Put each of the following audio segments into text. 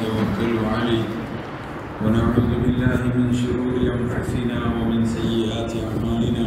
ونتوكل عليه ونعوذ بالله من شرور أنفسنا ومن سيئات أعمالنا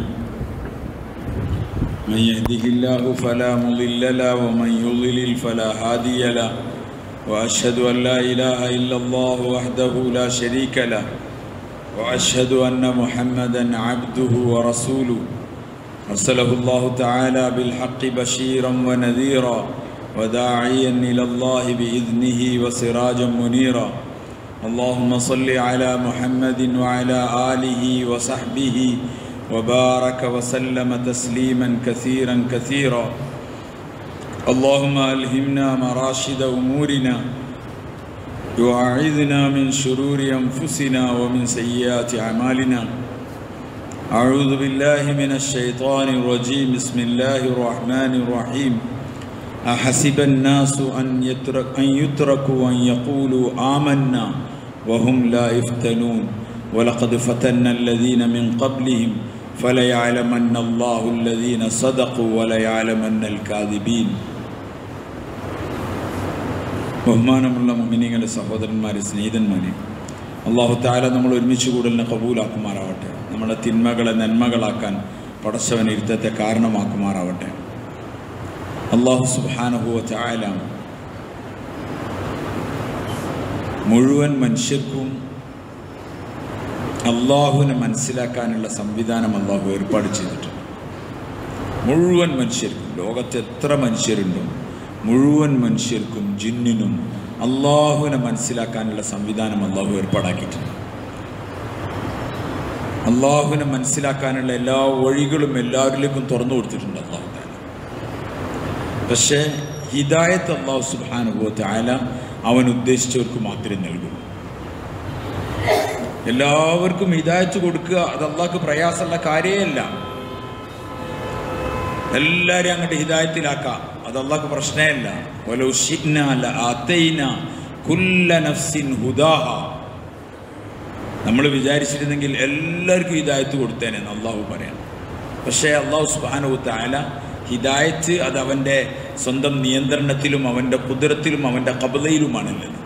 من يهده الله فلا مضل له ومن يضلل فلا هادي له وأشهد أن لا إله إلا الله وحده لا شريك له وأشهد أن محمدا عبده ورسوله أرسله الله تعالى بالحق بشيرا ونذيرا وداعيا إلى الله بإذنه وسراجا منيرا اللهم صل على محمد وعلى آله وصحبه وبارك وسلم تسليما كثيرا كثيرا اللهم ألهمنا مراشد أمورنا وأعذنا من شرور أنفسنا ومن سيئات أعمالنا أعوذ بالله من الشيطان الرجيم بسم الله الرحمن الرحيم أحسب الناس أن, يترك أن يتركوا أن يقولوا آمنا وهم لا يفتنون ولقد فتنا الذين من قبلهم فليعلمن الله الذين صدقوا وليعلمن الكاذبين ബഹുമാനമുള്ള മുമിനിങ്ങളുടെ സഹോദരന്മാരെ സ്നേഹിതന്മാരെ അള്ളാഹു താല നമ്മൾ ഒരുമിച്ച് കൂടലിനെ കബൂലാക്കുമാറാവട്ടെ നമ്മുടെ തിന്മകളെ നന്മകളാക്കാൻ പടച്ചവൻ ഇരുത്തത്തെ കാരണമാക്കുമാറാവട്ടെ അള്ളാഹു സുബാനഹുവ ചായാല മുഴുവൻ മനുഷ്യർക്കും അള്ളാഹുവിനെ മനസ്സിലാക്കാനുള്ള സംവിധാനം അള്ളാഹു ഏർപ്പാട് ചെയ്തിട്ടുണ്ട് മുഴുവൻ മനുഷ്യർക്കും ലോകത്ത് എത്ര മനുഷ്യരുണ്ടോ മുഴുവൻ മനുഷ്യർക്കും ജിന്നിനും അള്ളാഹുവിനെ മനസ്സിലാക്കാനുള്ള സംവിധാനം അള്ളാഹു ഏർപ്പാടാക്കിയിട്ടുണ്ട് അള്ളാഹുവിനെ മനസ്സിലാക്കാനുള്ള എല്ലാ വഴികളും എല്ലാവരിലേക്കും തുറന്നു കൊടുത്തിട്ടുണ്ട് അള്ളാഹു താല പക്ഷേ ഹിദായത്ത് അള്ളാഹു സുബാനുഭവത്തെ ആല അവൻ ഉദ്ദേശിച്ചവർക്ക് മാത്രമേ നൽകൂ എല്ലാവർക്കും ഹിദായത്ത് കൊടുക്കുക അത് അള്ളാഹ്ക്ക് പ്രയാസമുള്ള കാര്യമല്ല എല്ലാവരും അങ്ങോട്ട് ഹിദായത്തിലാക്കാം അത് അള്ളാഹ്ക്ക് പ്രശ്നമല്ല നമ്മൾ വിചാരിച്ചിരുന്നെങ്കിൽ എല്ലാവർക്കും ഹിദായത്ത് കൊടുത്തേനെ അള്ളാഹു പറയാം പക്ഷേ അള്ളാഹു സുബാനു താല ഹിദായത്ത് അത് അവൻ്റെ സ്വന്തം നിയന്ത്രണത്തിലും അവൻ്റെ കുതിരത്തിലും അവൻ്റെ കബലയിലുമാണുള്ളത്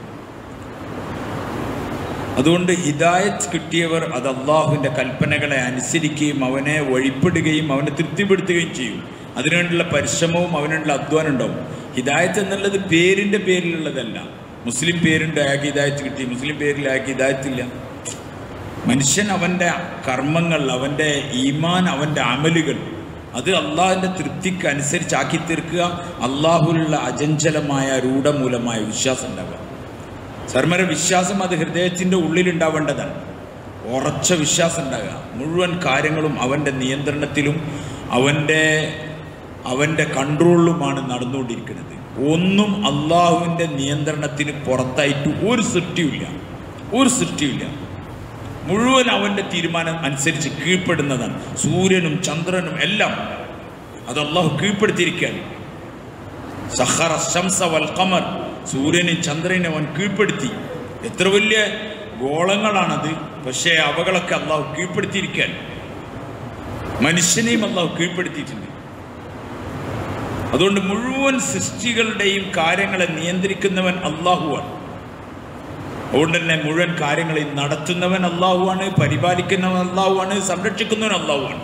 അതുകൊണ്ട് ഹിദായത്ത് കിട്ടിയവർ അത് അള്ളാഹുവിൻ്റെ കൽപ്പനകളെ അനുസരിക്കുകയും അവനെ വഴിപ്പെടുകയും അവനെ തൃപ്തിപ്പെടുത്തുകയും ചെയ്യും അതിനുവേണ്ടിയുള്ള പരിശ്രമവും അവനുള്ള അധ്വാനം ഉണ്ടാവും ഹിദായത്ത് എന്നുള്ളത് പേരിൻ്റെ പേരിലുള്ളതല്ല മുസ്ലിം പേരുണ്ട് അയാൾക്ക് ഹിദായത്ത് കിട്ടി മുസ്ലിം പേരിൽ അയാൾക്ക് ഹിദായത്തില്ല മനുഷ്യൻ അവൻ്റെ കർമ്മങ്ങൾ അവൻ്റെ ഈമാൻ അവൻ്റെ അമലുകൾ അത് അള്ളാഹിൻ്റെ തൃപ്തിക്ക് അനുസരിച്ചാക്കി തീർക്കുക അള്ളാഹുലുള്ള അജഞ്ചലമായ രൂഢമൂലമായ വിശ്വാസം ഉണ്ടാവുക സർമര വിശ്വാസം അത് ഹൃദയത്തിൻ്റെ ഉള്ളിലുണ്ടാവേണ്ടതാണ് ഉറച്ച വിശ്വാസം ഉണ്ടാകുക മുഴുവൻ കാര്യങ്ങളും അവൻ്റെ നിയന്ത്രണത്തിലും അവൻ്റെ അവൻ്റെ കൺട്രോളിലുമാണ് നടന്നുകൊണ്ടിരിക്കുന്നത് ഒന്നും അള്ളാഹുവിൻ്റെ നിയന്ത്രണത്തിന് പുറത്തായിട്ട് ഒരു സൃഷ്ടിയുമില്ല ഒരു സൃഷ്ടിയുമില്ല മുഴുവൻ അവൻ്റെ തീരുമാനം അനുസരിച്ച് കീഴ്പ്പെടുന്നതാണ് സൂര്യനും ചന്ദ്രനും എല്ലാം അത് അള്ളാഹു കീഴ്പ്പെടുത്തിയിരിക്കുകയാണ് സഹറ ശംസ വൽ ഖമർ സൂര്യനും ചന്ദ്രനും അവൻ കീഴ്പ്പെടുത്തി എത്ര വലിയ ഗോളങ്ങളാണത് പക്ഷേ അവകളൊക്കെ അള്ളാഹു കീഴ്പ്പെടുത്തിയിരിക്കാൻ മനുഷ്യനെയും അള്ളാഹു കീഴ്പ്പെടുത്തിയിട്ടുണ്ട് അതുകൊണ്ട് മുഴുവൻ സൃഷ്ടികളുടെയും കാര്യങ്ങളെ നിയന്ത്രിക്കുന്നവൻ അള്ളാഹുവാണ് അതുകൊണ്ട് തന്നെ മുഴുവൻ കാര്യങ്ങളെയും നടത്തുന്നവൻ അള്ളാഹുവാണ് പരിപാലിക്കുന്നവൻ അള്ളാഹുവാണ് സംരക്ഷിക്കുന്നവൻ അള്ളാഹുവാണ്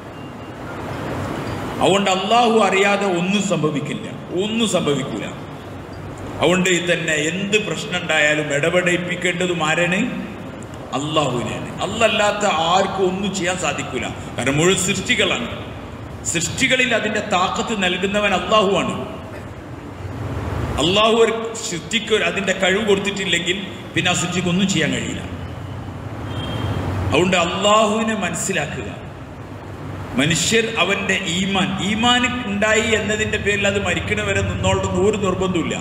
അതുകൊണ്ട് അള്ളാഹു അറിയാതെ ഒന്നും സംഭവിക്കില്ല ഒന്നും സംഭവിക്കില്ല അതുകൊണ്ട് തന്നെ എന്ത് പ്രശ്നം ഉണ്ടായാലും ഇടപെടയിപ്പിക്കേണ്ടതും ആരാണ് അള്ളാഹുവിനെയാണ് അല്ലല്ലാത്ത ആർക്കും ഒന്നും ചെയ്യാൻ സാധിക്കില്ല കാരണം മുഴുവൻ സൃഷ്ടികളാണ് സൃഷ്ടികളിൽ അതിൻ്റെ താക്കത്ത് നൽകുന്നവൻ അള്ളാഹുവാണ് അള്ളാഹു ഒരു സൃഷ്ടിക്ക് അതിൻ്റെ കഴിവ് കൊടുത്തിട്ടില്ലെങ്കിൽ പിന്നെ ആ സൃഷ്ടിക്ക് ഒന്നും ചെയ്യാൻ കഴിയില്ല അതുകൊണ്ട് അള്ളാഹുവിനെ മനസ്സിലാക്കുക മനുഷ്യർ അവൻ്റെ ഈമാൻ ഈമാൻ ഉണ്ടായി എന്നതിൻ്റെ പേരിൽ അത് മരിക്കണവരെ നിന്നോളുന്ന ഒരു നിർബന്ധമില്ല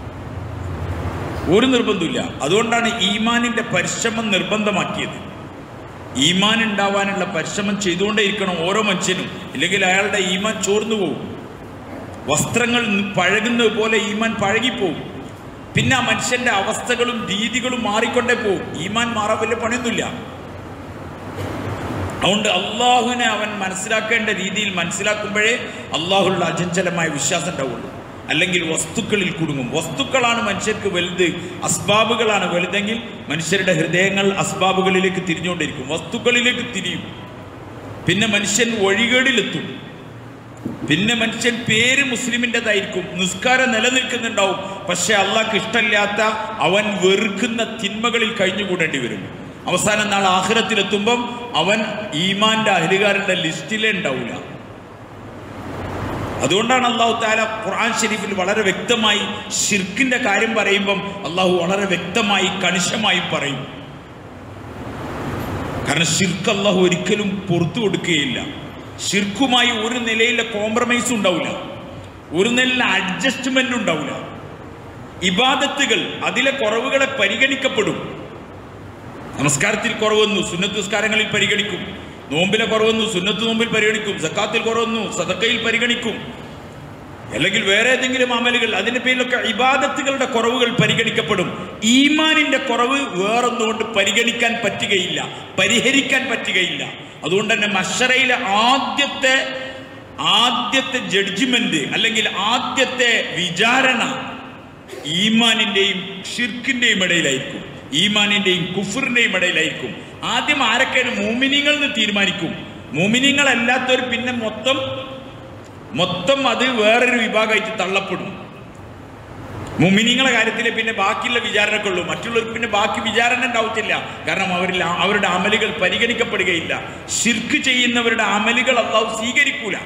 ഒരു നിർബന്ധമില്ല അതുകൊണ്ടാണ് ഈമാനിൻ്റെ പരിശ്രമം നിർബന്ധമാക്കിയത് ഈമാൻ ഉണ്ടാവാനുള്ള പരിശ്രമം ചെയ്തുകൊണ്ടേയിരിക്കണം ഓരോ മനുഷ്യനും ഇല്ലെങ്കിൽ അയാളുടെ ഈമാൻ ചോർന്നു പോകും വസ്ത്രങ്ങൾ പഴകുന്നത് പോലെ ഈമാൻ പഴകിപ്പോവും പിന്നെ ആ മനുഷ്യന്റെ അവസ്ഥകളും രീതികളും മാറിക്കൊണ്ടേ പോകും ഈമാൻ മാറാൻ വലിയ പണിയൊന്നുമില്ല അതുകൊണ്ട് അള്ളാഹുവിനെ അവൻ മനസ്സിലാക്കേണ്ട രീതിയിൽ മനസ്സിലാക്കുമ്പോഴേ അള്ളാഹുള്ള അചഞ്ചലമായ വിശ്വാസം ഉണ്ടാവുള്ളൂ അല്ലെങ്കിൽ വസ്തുക്കളിൽ കുടുങ്ങും വസ്തുക്കളാണ് മനുഷ്യർക്ക് വലുത് അസ്ബാബുകളാണ് വലുതെങ്കിൽ മനുഷ്യരുടെ ഹൃദയങ്ങൾ അസ്ബാബുകളിലേക്ക് തിരിഞ്ഞുകൊണ്ടിരിക്കും വസ്തുക്കളിലേക്ക് തിരിയും പിന്നെ മനുഷ്യൻ വഴികേടിലെത്തും പിന്നെ മനുഷ്യൻ പേര് മുസ്ലിമിൻ്റെതായിരിക്കും നിസ്കാരം നിലനിൽക്കുന്നുണ്ടാവും പക്ഷെ അള്ളാഹ്ക്ക് ഇഷ്ടമില്ലാത്ത അവൻ വെറുക്കുന്ന തിന്മകളിൽ കഴിഞ്ഞുകൂടേണ്ടി വരും അവസാനം നാൾ ആഹ്റത്തിലെത്തുമ്പം അവൻ ഈമാന്റെ അഹലുകാരുടെ ലിസ്റ്റിലേ ഉണ്ടാവില്ല അതുകൊണ്ടാണ് അള്ളാഹു താല ഖുർആൻ ഷരീഫിൽ വളരെ വ്യക്തമായി ഷിർക്കിന്റെ കാര്യം പറയുമ്പം അള്ളാഹു വളരെ വ്യക്തമായി കണിശമായി പറയും കാരണം ഷിർക്ക് അള്ളാഹു ഒരിക്കലും പുറത്തു കൊടുക്കുകയില്ല ഷിർക്കുമായി ഒരു നിലയിലെ കോംപ്രമൈസ് ഉണ്ടാവില്ല ഒരു നിലയിലെ അഡ്ജസ്റ്റ്മെന്റ് ഉണ്ടാവില്ല ഇബാദത്തുകൾ അതിലെ കുറവുകളെ പരിഗണിക്കപ്പെടും നമസ്കാരത്തിൽ കുറവെന്നു സുന്നത്ത് നിസ്കാരങ്ങളിൽ പരിഗണിക്കും നോമ്പിലെ കുറവെന്നു സുന്നത്ത് നോമ്പിൽ പരിഗണിക്കും സക്കാത്തിൽ കുറവെന്നു സദക്കയിൽ പരിഗണിക്കും അല്ലെങ്കിൽ വേറെ ഏതെങ്കിലും അമലുകൾ അതിന്റെ പേരിലൊക്കെ ഇബാദത്തുകളുടെ കുറവുകൾ പരിഗണിക്കപ്പെടും ഈമാനിന്റെ കുറവ് വേറൊന്നുകൊണ്ട് പരിഗണിക്കാൻ പറ്റുകയില്ല പരിഹരിക്കാൻ പറ്റുകയില്ല അതുകൊണ്ട് തന്നെ മഷറയിലെ ആദ്യത്തെ ആദ്യത്തെ ജഡ്ജിമെന്റ് അല്ലെങ്കിൽ ആദ്യത്തെ വിചാരണ ഈമാനിന്റെയും ഷിർക്കിന്റെയും ഇടയിലായിരിക്കും ഈമാനിന്റെയും കുഫറിന്റെയും ഇടയിലായിരിക്കും ആദ്യം ആരൊക്കെയാണ് മൂമിനിങ്ങൾ എന്ന് തീരുമാനിക്കും മൂമിനിങ്ങളല്ലാത്തവർ പിന്നെ മൊത്തം മൊത്തം അത് വേറൊരു വിഭാഗമായിട്ട് തള്ളപ്പെടും മുമിനിങ്ങളെ കാര്യത്തിൽ പിന്നെ ബാക്കിയുള്ള വിചാരണയൊക്കെ ഉള്ളൂ മറ്റുള്ളവർക്ക് പിന്നെ ബാക്കി വിചാരണ ഉണ്ടാവത്തില്ല കാരണം അവരിൽ ആ- അവരുടെ അമലുകൾ പരിഗണിക്കപ്പെടുകയില്ല ഷിർക്ക് ചെയ്യുന്നവരുടെ അമലുകൾ അള്ളാഹു സ്വീകരിക്കൂല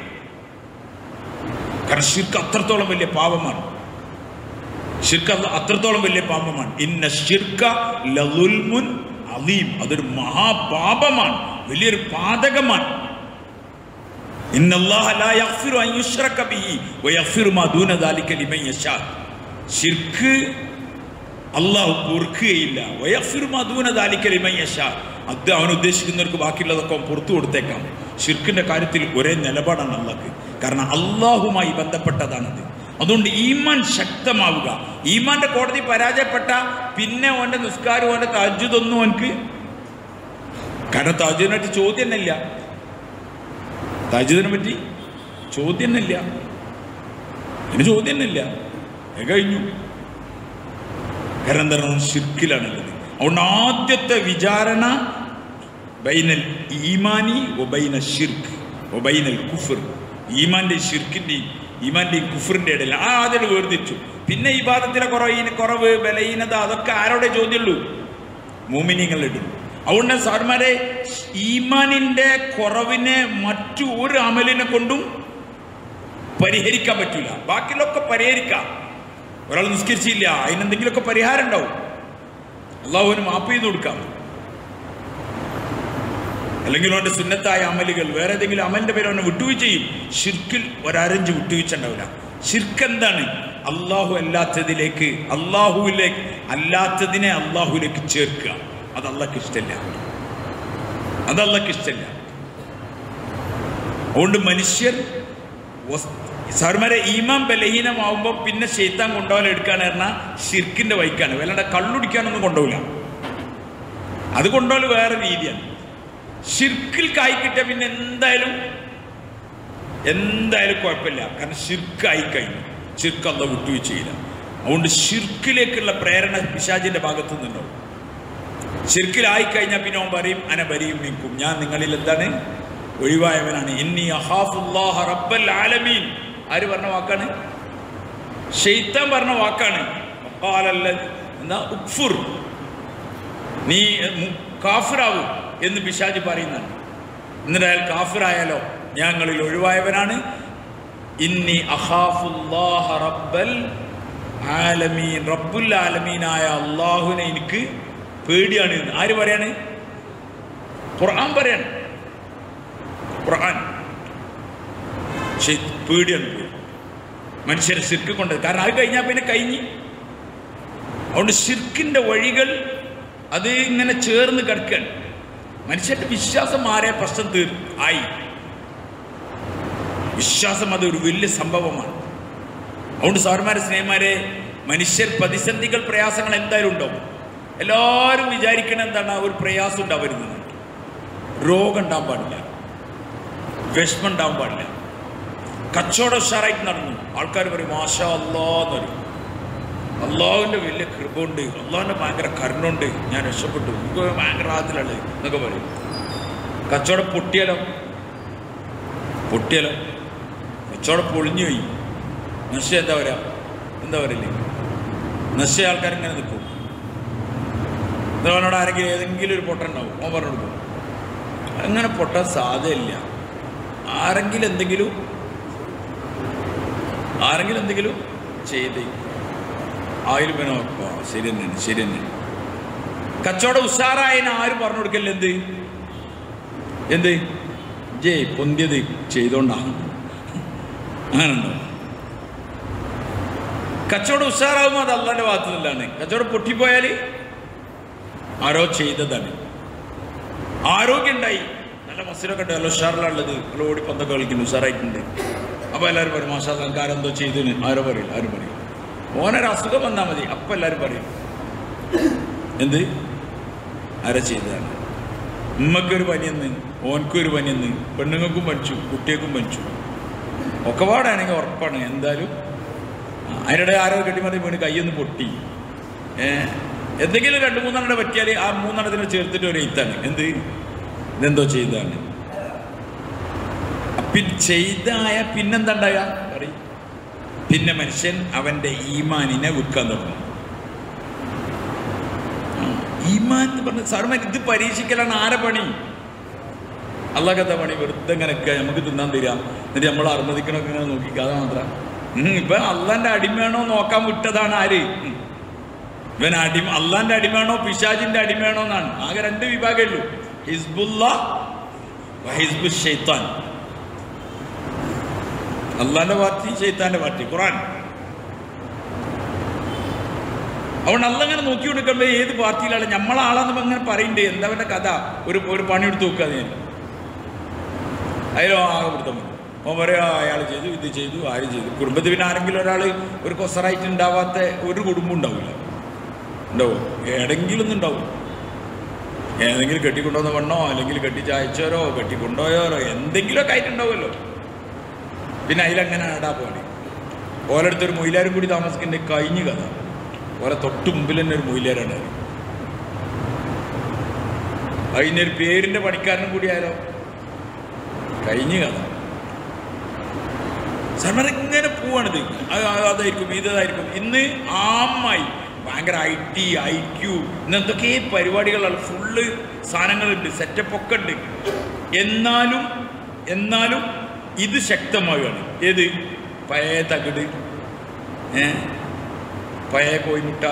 കാരണം ഷിർക്ക് അത്രത്തോളം വലിയ പാപമാണ് ഷിർക്ക് അല്ല അത്രത്തോളം വലിയ പാപമാണ് ഇന്ന ഷിർക്ക ലലുൽമുൻ അലീം അതൊരു മഹാപാപമാണ് വലിയൊരു പാതകമാണ് ഇന്നല്ലാഹ ലാ യഗ്ഫിറു അൻ യുശ്റക ബിഹി വയഗ്ഫിറു മാ ദൂന ദാലിക ലിമൻ യശാ ഷിർക്ക് അള്ളാഹു പൊറുക്കുകയില്ല വയഗ്ഫിറു മാ ദൂന ദാലിക ലിമൻ യശാ അത് അവൻ ഉദ്ദേശിക്കുന്നവർക്ക് ബാക്കിയുള്ളതൊക്കെ അവൻ പുറത്തു കൊടുത്തേക്കാം ഷിർക്കിന്റെ കാര്യത്തിൽ ഒരേ നിലപാടാണ് അള്ളാഹ്ക്ക് കാരണം അള്ളാഹുമായി ബന്ധപ്പെട്ടതാണത് അതുകൊണ്ട് ഈമാൻ ശക്തമാവുക ഈമാന്റെ കോടതി പരാജയപ്പെട്ട പിന്നെ ഓന്റെ നിസ്കാരം ഓന്റെ താജ്ജുദൊന്നും അവനക്ക് കാരണം താജ്ജുദിനായിട്ട് ചോദ്യം തന്നെ ഇല്ല താജ്ജുദിനെ പറ്റി ചോദ്യം തന്നെ ഇല്ല ഇതിന് ചോദ്യം തന്നെ ഇല്ല അത് കഴിഞ്ഞു കാരണം എന്താണ് അവൻ ഷിർക്കിലാണുള്ളത് അതുകൊണ്ട് ആദ്യത്തെ വിചാരണ ബൈനൽ ഈമാനി ഒബൈന ഷിർക്ക് ഒബൈനൽ കുഫർ ഈമാന്റെ ഷിർക്കിന്റെയും ഈമാന്റെയും കുഫറിന്റെ ഇടയിൽ ആ ആദ്യം വേർതിരിച്ചു പിന്നെ ഈ പാദത്തിലെ കുറവ് കുറവ് ബലഹീനത അതൊക്കെ ആരോടെ ചോദ്യമുള്ളൂ മോമിനിങ്ങളിടും അതുകൊണ്ട് സാർമാരെ ഈമാനിന്റെ കുറവിനെ മറ്റു ഒരു അമലിനെ കൊണ്ടും പരിഹരിക്കാൻ പറ്റൂല ബാക്കിയുള്ളൊക്കെ പരിഹരിക്കാം ഒരാൾ നിസ്കരിച്ചില്ല അതിനെന്തെങ്കിലുമൊക്കെ പരിഹാരം ഉണ്ടാവും അള്ളാഹുവിന് മാപ്പ് ചെയ്ത് കൊടുക്കാം അല്ലെങ്കിൽ അവന്റെ സുന്നത്തായ അമലുകൾ വേറെ ഏതെങ്കിലും അമലിന്റെ പേര് അവനെ വിട്ടുവീഴ്ച ചെയ്യും ഷിർക്കിൽ ഒരരഞ്ച് വിട്ടുവീഴ്ച ഉണ്ടാവില്ല ഷിർക്ക് എന്താണ് അള്ളാഹു അല്ലാത്തതിലേക്ക് അള്ളാഹുവിലേക്ക് അല്ലാത്തതിനെ അള്ളാഹുവിലേക്ക് ചേർക്കുക അത് അള്ളാഹ്ക്ക് ഇഷ്ടമില്ല അത് അള്ളാഹ്ക്ക് ഇഷ്ടമില്ല അതുകൊണ്ട് മനുഷ്യർ വസ്- സാറുമാരെ ഈമാൻ ബലഹീനമാവുമ്പോൾ പിന്നെ ഷെയ്ത്താൻ കൊണ്ടുപോകാൻ എടുക്കാന്ന് പറഞ്ഞാൽ ഷിർക്കിന്റെ വൈക്കാണ് വല്ലാണ്ട് കള്ളുടിക്കാനൊന്നും കൊണ്ടുപോകില്ല അത് കൊണ്ടുപോകൽ വേറെ രീതിയാണ് ഷിർക്കിൽ കായ്ക്കിട്ട പിന്നെ എന്തായാലും എന്തായാലും കുഴപ്പമില്ല കാരണം ഷിർക്കായി കഴിഞ്ഞു ഷിർക്ക് അല്ല വിട്ടുവീഴ്ച ചെയ്യില്ല അതുകൊണ്ട് ഷിർക്കിലേക്കുള്ള പ്രേരണ പിശാജിന്റെ ഭാഗത്തു നിന്നുണ്ടാവും ഷിർക്കിലായി കഴിഞ്ഞാൽ പിന്നെ അവൻ പറയും അന ബരിയും നിൽക്കും ഞാൻ നിങ്ങളിൽ എന്താണ് ഒഴിവായവനാണ് ഇന്നി അഹാഫുല്ലാഹ റബ്ബൽ ആലമീൻ ആര് പറഞ്ഞ വാക്കാണ് ഷെയ്ത്താൻ പറഞ്ഞ വാക്കാണ് വഖാലല്ല എന്താ ഉക്ഫുർ നീ മു- കാഫിറാവും എന്ന് പിശാജ് പറയുന്നതാണ് എന്നിട്ട് അയാൾ കാഫിറായാലോ ഞങ്ങളിൽ ഒഴിവായവനാണ് ഇന്നി അഹാഫുല്ലാഹ റബ്ബൽ ആലമീൻ റബ്ബുൽ ആലമീനായ അള്ളാഹുവിനെ എനിക്ക് പേടിയാണ് എന്ന് ആര് പറയാണ് ഖുർആൻ പറയാണ് ഖുർആൻ ശരി, പേടിയാണ് പേടി. മനുഷ്യരെ ശിർക്ക് കൊണ്ട് കാരണം അത് കഴിഞ്ഞാൽ പിന്നെ കഴിഞ്ഞ് അതുകൊണ്ട് ഷിർക്കിന്റെ വഴികൾ അത് ഇങ്ങനെ ചേർന്ന് കിടക്കാൻ മനുഷ്യന്റെ വിശ്വാസം മാറിയ പ്രശ്നം തീർ ആയി വിശ്വാസം അത് ഒരു വലിയ സംഭവമാണ് അതുകൊണ്ട് സാറുമാരെ സ്നേഹമാരെ മനുഷ്യർ പ്രതിസന്ധികൾ പ്രയാസങ്ങൾ എന്തായാലും ഉണ്ടാവും എല്ലാവരും വിചാരിക്കണം എന്താണ് ഒരു പ്രയാസം ഉണ്ടാവരുത് രോഗം ഉണ്ടാവാൻ പാടില്ല വിഷമം ഉണ്ടാവാൻ പാടില്ല കച്ചവടം ഉഷാറായിട്ട് നടന്നു ആൾക്കാർ പറയും മാഷാ അല്ലാന്ന് പറയും അള്ളാഹുവിൻ്റെ വലിയ കൃപ ഉണ്ട് അള്ളാഹുവിൻ്റെ ഭയങ്കര കരുണുണ്ട് ഞാൻ രക്ഷപ്പെട്ടു എനിക്ക് ഭയങ്കര ആദ്യമുള്ളത് എന്നൊക്കെ പറയും കച്ചവടം പൊട്ടിയാലോ പൊട്ടിയാലോ കച്ചവടം പൊളിഞ്ഞു പോയി നശ എന്താ പറയാ എന്താ പറയില്ലേ നശ ആൾക്കാർ ഇങ്ങനെ നിൽക്കും അവനോട് ആരെങ്കിലും ഏതെങ്കിലും ഒരു പൊട്ട ഉണ്ടാവും ഓൻ പറഞ്ഞു കൊടുക്കും അങ്ങനെ പൊട്ടാൻ സാധ്യതയില്ല ആരെങ്കിലും എന്തെങ്കിലും ആരെങ്കിലും എന്തെങ്കിലും ചെയ്തേ ആയിരം പേനോ ശരി തന്നെയാണ് ശരി തന്നെയാണ് കച്ചവടം ഉഷാറായതിന് ആരും പറഞ്ഞു കൊടുക്കല്ല എന്ത് എന്ത് ജയ് പൊന്തിയത് ചെയ്തോണ്ടാണ് അങ്ങനെയുണ്ടോ കച്ചവടം ഉഷാറാകുമ്പോൾ അത് അള്ളാന്റെ ഭാഗത്തു നിന്നാണ് കച്ചവടം പൊട്ടിപ്പോയാൽ ആരോ ചെയ്തതാണ് ആരോഗ്യം ഉണ്ടായി നല്ല മസിലൊക്കെ ഉണ്ട് നല്ല ഉഷാറിലുള്ളത് നല്ല ഓടി പന്തൊക്കെ കളിക്കുന്നു ഉഷാറായിട്ടുണ്ട് അപ്പോൾ എല്ലാവരും പറയും മാഷാ സംകാരം എന്തോ ചെയ്തിന് ആരോ പറയില്ല ആരും പറയും ഓനൊരു അസുഖം വന്നാൽ മതി അപ്പം എല്ലാവരും പറയും എന്ത് ആരാ ചെയ്തതാണ് ഉമ്മക്കൊരു പനിയെന്ന് ഓൻക്കൊരു പനിയെന്ന് പെണ്ണുങ്ങൾക്കും പനിച്ചു കുട്ടികൾക്കും പനിച്ചു ഒക്കെ പാടാണെങ്കിൽ ഉറപ്പാണ് എന്തായാലും അതിനിടെ ആരോ കെട്ടിമതി വീണ് കൈയൊന്ന് പൊട്ടി ഏ, എന്തെങ്കിലും രണ്ട് മൂന്നെണ്ണം പറ്റിയാൽ ആ മൂന്നെണ്ണത്തിന് ചേർത്തിട്ട് ഒരു എയ്ത്താണ് എന്ത് ഇതെന്തോ ചെയ്താണ് പിൻ ചെയ്തായ പിന്നെന്താ ഉണ്ടായ പറയും പിന്നെ മനുഷ്യൻ അവന്റെ ഈമാനിനെ വിൽക്കാൻ തുടങ്ങും ആ, ഈമാൻ എന്ന് പറഞ്ഞ സാറുമാർ ഇത് പരീക്ഷിക്കലാണ് ആരെ പണി അള്ളാഹത്തെ പണി വെറുതെ ഇങ്ങനെ നിൽക്കുക നമുക്ക് തിന്നാൻ തരാം എന്നിട്ട് നമ്മൾ അറുമതിക്കണൊക്കെ ഇങ്ങനെ നോക്കിക്കുക അത് മാത്രം ഉം, ഇപ്പൊ അള്ളാന്റെ അടിമയാണോ നോക്കാൻ വിട്ടതാണ് ആര് ഉം. ഇവൻ അടിമ അള്ളാന്റെ അടിമയാണോ പിശാജിന്റെ അടിമയാണോ എന്നാണ് ആകെ രണ്ട് വിഭാഗമേ ഉള്ളൂ ഹിസ്ബുല്ല ഹിസ്ബു ഷെയ്ത്താൻ അള്ളാന്റെ പാർട്ടി ഷെയ്ത്താന്റെ പാർട്ടി ഖുറാൻ അതുകൊണ്ട് അല്ല ഇങ്ങനെ നോക്കി കൊടുക്കുമ്പോൾ ഏത് പാർട്ടിയിലാണ് നമ്മളാളാന്ന് അങ്ങനെ പറയണ്ടേ എന്താ അവന്റെ കഥ ഒരു ഒരു പണിയെടുത്ത് നോക്കുക ഞാൻ അതിലോ ആകെ പിടുത്തം വന്നു അവൻ പറയാ അയാൾ ചെയ്തു ഇത് ചെയ്തു ആര് ചെയ്തു കുടുംബത്തിൽ പിന്നെ ആരെങ്കിലും ഒരാൾ ഒരു കൊസറായിട്ട് ഉണ്ടാവാത്ത ഒരു കുടുംബം ഉണ്ടാവില്ല ഉണ്ടാവോ ഏതെങ്കിലും ഒന്നും ഉണ്ടാവും ഏതെങ്കിലും കെട്ടിക്കൊണ്ടുവന്ന പെണ്ണോ അല്ലെങ്കിൽ കെട്ടിച്ചയച്ചോരോ കെട്ടിക്കൊണ്ടുപോയോരോ എന്തെങ്കിലുമൊക്കെ ആയിട്ടുണ്ടാവുമല്ലോ പിന്നെ അതിലങ്ങനെ ആടാ പോലെ ഓരോരുത്തൊരു മൊയിലാരും കൂടി താമസിക്കേണ്ട കഴിഞ്ഞു കഥ ഓരോ തൊട്ട് മുമ്പിൽ തന്നെ ഒരു മൊയിലാരാണ് അതിനൊരു പേരിന്റെ പണിക്കാരനും കൂടി ആയാലോ കഴിഞ്ഞു കഥ സമരം ഇങ്ങനെ പോവാണിത് അത് അത് അതായിരിക്കും ഇതായിരിക്കും ഇന്ന് ആമായി ഭയങ്കര ഐ ടി ഐ ക്യു ഇന്ന് എന്തൊക്കെ പരിപാടികളാണ് ഫുള്ള് സാധനങ്ങളുണ്ട് സെറ്റപ്പ് ഒക്കെ ഉണ്ട് എന്നാലും എന്നാലും ഇത് ശക്തമാവുകയാണ് ഏത് പഴയ തകിട് ഏ പഴയ കോയിമുട്ട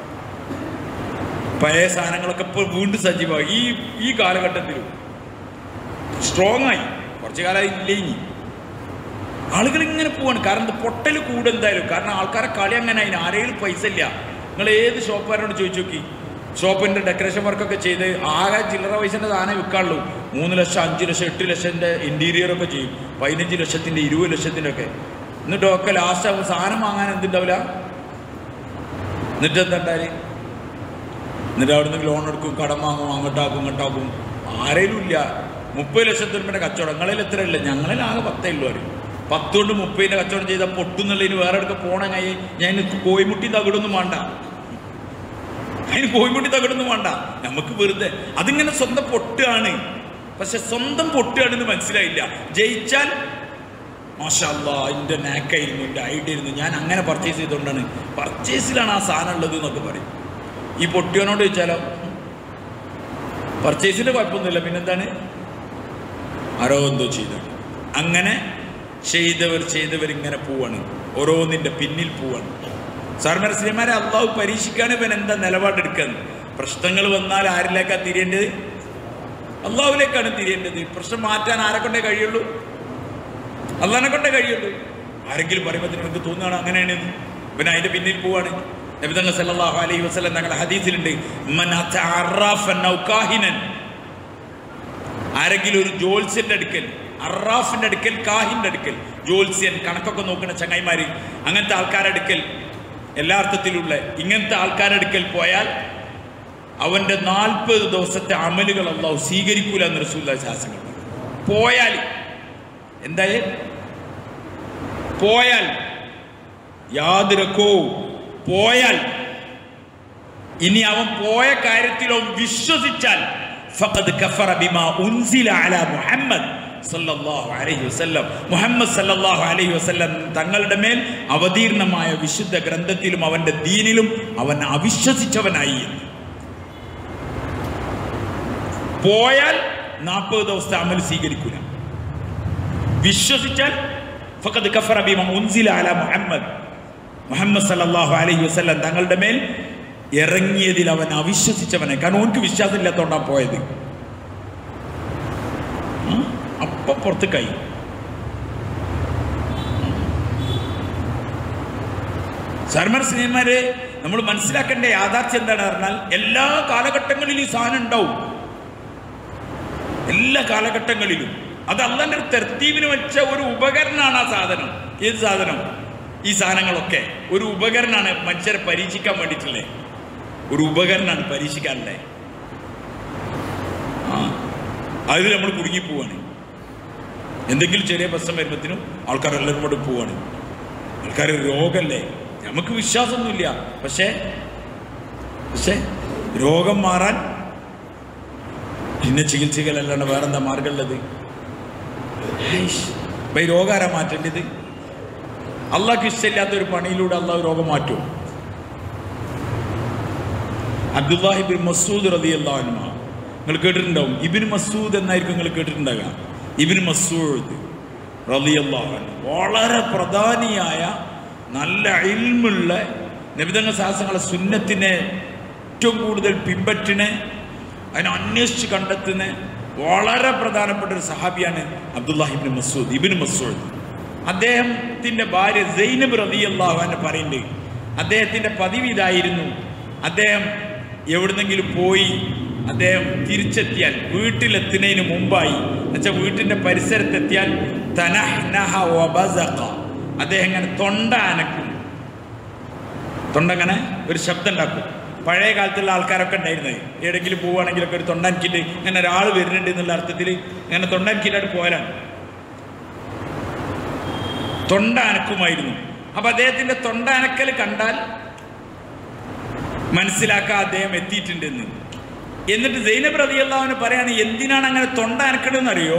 പഴയ സാധനങ്ങളൊക്കെ ഇപ്പോൾ വീണ്ടും സജീവമായി ഈ ഈ കാലഘട്ടത്തിലും സ്ട്രോങ് ആയി കുറച്ച് കാലമായി ഇല്ലേ ഇനി ആളുകൾ ഇങ്ങനെ പോവാണ് കാരണം ഇത് പൊട്ടൽ കൂടെ എന്തായാലും കാരണം ആൾക്കാരെ കളി അങ്ങനെ അതിന് ആരെങ്കിലും പൈസ ഇല്ല നിങ്ങൾ ഏത് ഷോപ്പുകാരോട് ചോദിച്ചു നോക്കി ഷോപ്പിന്റെ ഡെക്കറേഷൻ വർക്കൊക്കെ ചെയ്ത് ആകെ ചില്ലറ പൈസന്റെ സാധനം വിൽക്കാനുള്ളൂ മൂന്ന് ലക്ഷം അഞ്ച് ലക്ഷം എട്ട് ലക്ഷത്തിന്റെ ഇന്റീരിയർ ഒക്കെ ചെയ്യും പതിനഞ്ച് ലക്ഷത്തിന്റെ ഇരുപത് ലക്ഷത്തിന്റെ ഒക്കെ എന്നിട്ട് ഒക്കെ ലാസ്റ്റ് ആകുമ്പോൾ സാധനം വാങ്ങാൻ എന്തുണ്ടാവില്ല എന്നിട്ട് എന്താ ഉണ്ടായി എന്നിട്ട് അവിടെ നിന്ന് ലോൺ എടുക്കും കടം വാങ്ങും അങ്ങോട്ടാക്കും ഇങ്ങോട്ടാക്കും ആരേലും ഇല്ല മുപ്പത് ലക്ഷത്തിന് പിന്നെ കച്ചവടം നിങ്ങളിൽ എത്ര ഇല്ല ഞങ്ങളിൽ ആകെ പത്തേ ഉള്ളൂ അറിയും പത്ത് കൊണ്ട് മുപ്പതിൻ്റെ കച്ചവടം ചെയ്താൽ പൊട്ടുന്നുള്ളതിന് വേറെ എടുക്ക പോണ കൈ ഞാൻ കോയിമുട്ടി തകിടൊന്നും വേണ്ട അതിന് കോയിമുട്ടി തകിടൊന്നും വേണ്ട നമുക്ക് വെറുതെ അതിങ്ങനെ സ്വന്തം പൊട്ടുകയാണ് പക്ഷെ സ്വന്തം പൊട്ടുകയാണെന്ന് മനസ്സിലായില്ല ജയിച്ചാൽ മാഷല്ല എൻ്റെ നാക്കായിരുന്നു എൻ്റെ ഐഡിയ ആയിരുന്നു ഞാൻ അങ്ങനെ പർച്ചേസ് ചെയ്തുകൊണ്ടാണ് പർച്ചേസിലാണ് ആ സാധനം ഉള്ളത് എന്നൊക്കെ പറയും ഈ പൊട്ടിയോനോട് ചോദിച്ചാലോ പർച്ചേസിന്റെ കുഴപ്പമൊന്നുമില്ല പിന്നെന്താണ് ആരോ എന്തോ ചെയ്താണ് അങ്ങനെ ചെയ്തവർ ചെയ്തവർ ഇങ്ങനെ പോവാണ് ഓരോന്നിന്റെ പിന്നിൽ പോവാണ് സാർമാർ ശ്രീമാരെ അള്ളാഹു പരീക്ഷിക്കാണ് ഇവൻ എന്താ നിലപാടെടുക്കുന്നത് പ്രശ്നങ്ങൾ വന്നാൽ ആരിലേക്കാ തിരിയേണ്ടത് അള്ളാഹുലേക്കാണ് തിരിയേണ്ടത് പ്രശ്നം മാറ്റാൻ ആരെ കൊണ്ടേ കഴിയുള്ളൂ അള്ളാഹിനെ കൊണ്ടേ കഴിയുള്ളൂ ആരെങ്കിലും പറയുമ്പോൾ നിങ്ങൾക്ക് തോന്നുകയാണ് അങ്ങനെയാണ് പിന്നെ അതിന്റെ പിന്നിൽ പോവാണ് നബിതങ്ങൾ സല്ലല്ലാഹു അലൈഹി വസല്ലം തങ്ങളുടെ ഹദീസിലുണ്ട് മൻ അത അറാഫൻ ഔ കാഹിനൻ ആരെങ്കിലും ഒരു ജോത്സ്യന്റെ അടുക്കൽ അറാഫിന്റെ അടുക്കൽ കാഹിന്റെ അടുക്കൽ ജോത്സ്യൻ കണക്കൊക്കെ നോക്കുന്ന ചങ്ങായിമാര് അങ്ങനത്തെ ആൾക്കാരുടെ അടുക്കൽ എല്ലാ അർത്ഥത്തിലുള്ള ഇങ്ങനത്തെ ആൾക്കാരുടെ അടുക്കൽ പോയാൽ അവന്റെ നാൽപ്പത് ദിവസത്തെ അമലുകൾ അള്ളാഹു സ്വീകരിക്കൂല എന്ന് റസൂല്ല ശാസനങ്ങൾ പോയാൽ എന്തായാലും പോയാൽ യാതൊരക്കോ പോയാൽ ഇനി അവൻ പോയ കാര്യത്തിൽ അവൻ വിശ്വസിച്ചാൽ ഫഖദ് കഫറ ബിമാ ഉൻസില അലാ മുഹമ്മദ് സല്ലല്ലാഹു അലൈഹി വസല്ലം മുഹമ്മദ് സല്ലല്ലാഹു അലൈഹി വസല്ലം തങ്ങളുടെ മേൽ അവതീർണമായ വിശുദ്ധ ഗ്രന്ഥത്തിലും അവന്റെ ദീനിലും അവൻ അവിശ്വസിച്ചവനായി എന്ന്. പോയാൽ നാൽപ്പത് ദിവസത്തെ അമൽ സ്വീകരിക്കൂല വിശ്വസിച്ചാൽ ഫഖദ് കഫറ ബിമാ ഉൻസില അലാ മുഹമ്മദ് മുഹമ്മദ് സല്ലല്ലാഹു അലൈഹി വസല്ലം തങ്ങളുടെ മേൽ ഇറങ്ങിയതിൽ അവൻ അവിശ്വസിച്ചവനെ കാരണം ഓനക്ക് വിശ്വാസം ഇല്ലാത്തോണ്ടാണ് പോയത് ആ, അപ്പൊ പുറത്ത് കൈ സർമർ സ്നേഹന്മാരെ നമ്മൾ മനസ്സിലാക്കേണ്ട യാഥാർത്ഥ്യം എന്താണ് പറഞ്ഞാൽ എല്ലാ കാലഘട്ടങ്ങളിലും ഈ സാധനം ഉണ്ടാവും എല്ലാ കാലഘട്ടങ്ങളിലും അത് അള്ളാന്റെ ഒരു തെർത്തീവിന് വെച്ച ഒരു ഉപകരണമാണ് ആ സാധനം ഏത് സാധനം ഈ സാധനങ്ങളൊക്കെ ഒരു ഉപകരണമാണ് മനുഷ്യരെ പരീക്ഷിക്കാൻ വേണ്ടിയിട്ടുള്ളത് ഒരു ഉപകരണമാണ് പരീക്ഷിക്കാനുള്ളത് ആ അതിൽ നമ്മൾ കുടുങ്ങി പോവാണ് എന്തെങ്കിലും ചെറിയ പ്രശ്നം വരുമ്പത്തിനും ആൾക്കാർ എല്ലാവരും കൂടെ പോവാണ് ആൾക്കാർ രോഗമല്ലേ നമുക്ക് വിശ്വാസമൊന്നുമില്ല പക്ഷേ പക്ഷേ രോഗം മാറാൻ പിന്നെ ചികിത്സകളല്ലാണ്ട് വേറെന്താ മാർഗമുള്ളത് അപ്പൊ ഈ രോഗം ആരാ മാറ്റേണ്ടത് അള്ളാഹ്ക്ക് ഇഷ്ടമില്ലാത്ത ഒരു പണിയിലൂടെ അള്ളാഹ് രോഗം മാറ്റും അബ്ദുല്ലാഹിബിൻ മസൂദ് റതി അള്ളാഹുമ നിങ്ങൾ കേട്ടിട്ടുണ്ടാവും ഇബിൻ മസൂദ് എന്നായിരിക്കും നിങ്ങൾ കേട്ടിട്ടുണ്ടാകുക ഇബിൻ മസൂദ് റതി അള്ളാഹു വളരെ പ്രധാനിയായ നല്ല ഇൽമുള്ള നബിതങ്ങ സാഹസങ്ങളെ സുന്നത്തിനെ ഏറ്റവും കൂടുതൽ പിൻപറ്റിനെ അതിനെ അന്വേഷിച്ച് കണ്ടെത്തുന്ന വളരെ പ്രധാനപ്പെട്ട ഒരു സഹാബിയാണ് അബ്ദുല്ലാഹിബിൻ മസൂദ് ഇബിൻ മസൂദ് അദ്ദേഹത്തിൻ്റെ ഭാര്യ സൈനബ് റതി അള്ളാഹു എന്ന് പറയുന്നുണ്ട് അദ്ദേഹത്തിൻ്റെ പതിവ് ഇതായിരുന്നു അദ്ദേഹം എവിടുന്നെങ്കിലും പോയി അദ്ദേഹം തിരിച്ചെത്തിയാൽ വീട്ടിലെത്തുന്നതിന് മുമ്പായി എന്നുവെച്ചാൽ വീട്ടിൻ്റെ പരിസരത്തെത്തിയാൽ തനഹ്നഹ വബസഖ. അദ്ദേഹം ഇങ്ങനെ തൊണ്ട അനക്കും തൊണ്ട ഇങ്ങനെ ഒരു ശബ്ദം ഉണ്ടാക്കും പഴയ കാലത്തുള്ള ആൾക്കാരൊക്കെ ഉണ്ടായിരുന്നത് എവിടെയെങ്കിലും പോവുകയാണെങ്കിലൊക്കെ ഒരു തൊണ്ടാനിക്കിട്ട് ഇങ്ങനെ ഒരാൾ വരുന്നുണ്ട് എന്നുള്ള അർത്ഥത്തിൽ ഇങ്ങനെ തൊണ്ടാനിക്കിട്ടായിട്ട് പോരാണ് തൊണ്ട അനക്കുമായിരുന്നു അപ്പൊ അദ്ദേഹത്തിന്റെ തൊണ്ട അനക്കൽ കണ്ടാൽ മനസ്സിലാക്കാൻ അദ്ദേഹം എത്തിയിട്ടുണ്ടെന്ന് എന്നിട്ട് സൈനബ് റതിയല്ലാവിന് പറയാണ് എന്തിനാണ് അങ്ങനെ തൊണ്ട അനക്കണമെന്ന് അറിയോ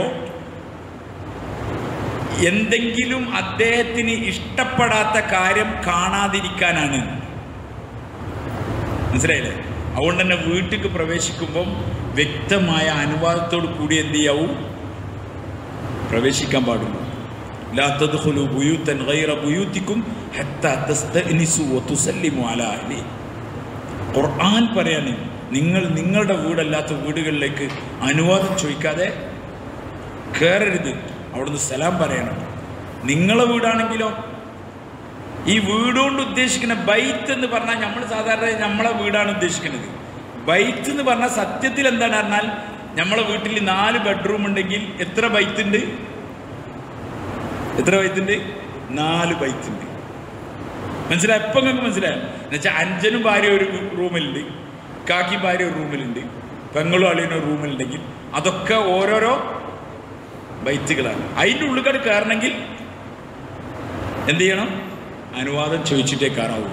എന്തെങ്കിലും അദ്ദേഹത്തിന് ഇഷ്ടപ്പെടാത്ത കാര്യം കാണാതിരിക്കാനാണ് മനസ്സിലായില്ലേ അതുകൊണ്ട് തന്നെ വീട്ടിലേക്ക് പ്രവേശിക്കുമ്പം വ്യക്തമായ അനുവാദത്തോട് കൂടി എന്ത് ചെയ്യാവൂ പ്രവേശിക്കാൻ പാടുള്ളൂ لا تدخلوا بيوتا غير بيوتكم حتى تستأنسوا وتسلموا على أهله ഖുർആൻ പറയാണ് നിങ്ങൾ നിങ്ങളുടെ വീടല്ലാത്ത വീടുകളിലേക്ക് അനുവാദം ചോദിക്കാതെ കയറരുത് അവിടുന്ന് സലാം പറയണം നിങ്ങളെ വീടാണെങ്കിലോ ഈ വീട് കൊണ്ട് ഉദ്ദേശിക്കുന്ന ബൈത്ത് എന്ന് പറഞ്ഞാൽ നമ്മൾ സാധാരണ നമ്മളെ വീടാണ് ഉദ്ദേശിക്കുന്നത് ബൈത്ത് എന്ന് പറഞ്ഞാൽ സത്യത്തിൽ എന്താണ് പറഞ്ഞാൽ നമ്മളെ വീട്ടിൽ നാല് ബെഡ്റൂം ഉണ്ടെങ്കിൽ എത്ര ബൈത്ത് ഉണ്ട് എത്ര ബൈത്തുണ്ട് നാല് ബൈത്തുണ്ട് മനസ്സിലായി എപ്പം നിങ്ങൾക്ക് മനസ്സിലായോ എന്നുവെച്ചാൽ അഞ്ചനും ഭാര്യ ഒരു റൂമിലുണ്ട് കാക്കി ഭാര്യ ഒരു റൂമിലുണ്ട് പെങ്ങളും അളിയനും ഒരു റൂമിലുണ്ടെങ്കിൽ അതൊക്കെ ഓരോരോ ബൈത്തുകളാണ് അതിൻ്റെ ഉള്ളിൽ കയറണമെങ്കിൽ എന്ത് ചെയ്യണം അനുവാദം ചോദിച്ചിട്ടേ കയറാവൂ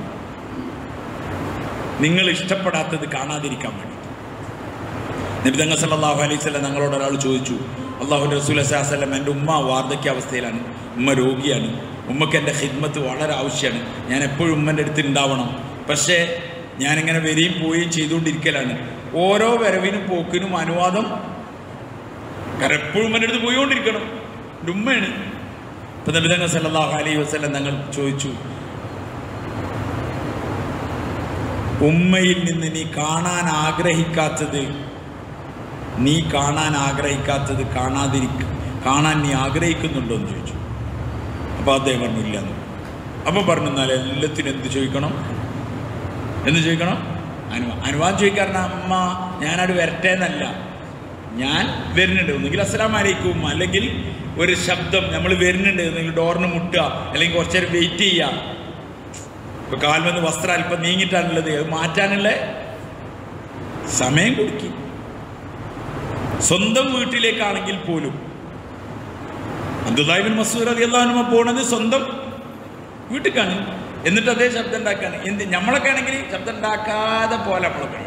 നിങ്ങൾ ഇഷ്ടപ്പെടാത്തത് കാണാതിരിക്കാൻ വേണ്ടി നബിതങ്ങ സല്ലല്ലാഹു അലൈഹി വസല്ലം ഞങ്ങളോട് ഒരാൾ ചോദിച്ചു അള്ളാഹു റസൂൽ അസാസ്ലം എൻ്റെ ഉമ്മ വാർദ്ധക്യാവസ്ഥയിലാണ് ഉമ്മ രോഗിയാണ് ഉമ്മക്ക് എൻ്റെ ഹിദ്മത്ത് വളരെ ആവശ്യമാണ് ഞാൻ എപ്പോഴും ഉമ്മൻ്റെ അടുത്ത് ഉണ്ടാവണം പക്ഷേ ഞാനിങ്ങനെ വരികയും പോവുകയും ചെയ്തുകൊണ്ടിരിക്കലാണ് ഓരോ വരവിനും പോക്കിനും അനുവാദം കാരണം എപ്പോഴും ഉമ്മൻ്റെ അടുത്ത് പോയിക്കൊണ്ടിരിക്കണം എൻ്റെ ഉമ്മയാണ് ഇപ്പം നബിതങ്ങ സല്ലല്ലാഹു അലൈഹി വസല്ലം ഞങ്ങൾ ചോദിച്ചു ഉമ്മയിൽ നിന്ന് നീ കാണാൻ ആഗ്രഹിക്കാത്തത് നീ കാണാൻ ആഗ്രഹിക്കാത്തത് കാണാതിരിക്ക കാണാൻ നീ ആഗ്രഹിക്കുന്നുണ്ടോ എന്ന് ചോദിച്ചു അപ്പോൾ അദ്ദേഹം പറഞ്ഞില്ല എന്ന് അപ്പോൾ പറഞ്ഞു എന്നാൽ എല്ലാത്തിനും എന്ത് ചോദിക്കണം എന്ത് ചോദിക്കണം അനുവാ അനുവാദം ചോദിക്കാറുണ്ട് അമ്മ ഞാനവിടെ വരട്ടെ എന്നല്ല ഞാൻ വരുന്നുണ്ട് ഒന്നുകിൽ അസ്സലാം അലൈക്കും അല്ലെങ്കിൽ ഒരു ശബ്ദം നമ്മൾ വരുന്നുണ്ട് ഒന്നെങ്കിൽ ഡോറിന് മുട്ടുക അല്ലെങ്കിൽ കുറച്ച് നേരം വെയിറ്റ് ചെയ്യുക ഇപ്പൊ കാൽമെന്ന് വസ്ത്രം അല്പം നീങ്ങിട്ടാണുള്ളത് അത് മാറ്റാനുള്ള സമയം കൊടുക്കും സ്വന്തം വീട്ടിലേക്കാണെങ്കിൽ പോലും അബ്ദുല്ലാഹിബിൻ മസൂർ അലി അള്ളാഹുമ പോണത് സ്വന്തം വീട്ടിലേക്കാണ് എന്നിട്ട് അതേ ശബ്ദം ഉണ്ടാക്കാണ് എന്ത് നമ്മളൊക്കെ ആണെങ്കിൽ ശബ്ദം ഉണ്ടാക്കാതെ പോലെ നമ്മളെ പരിപാടി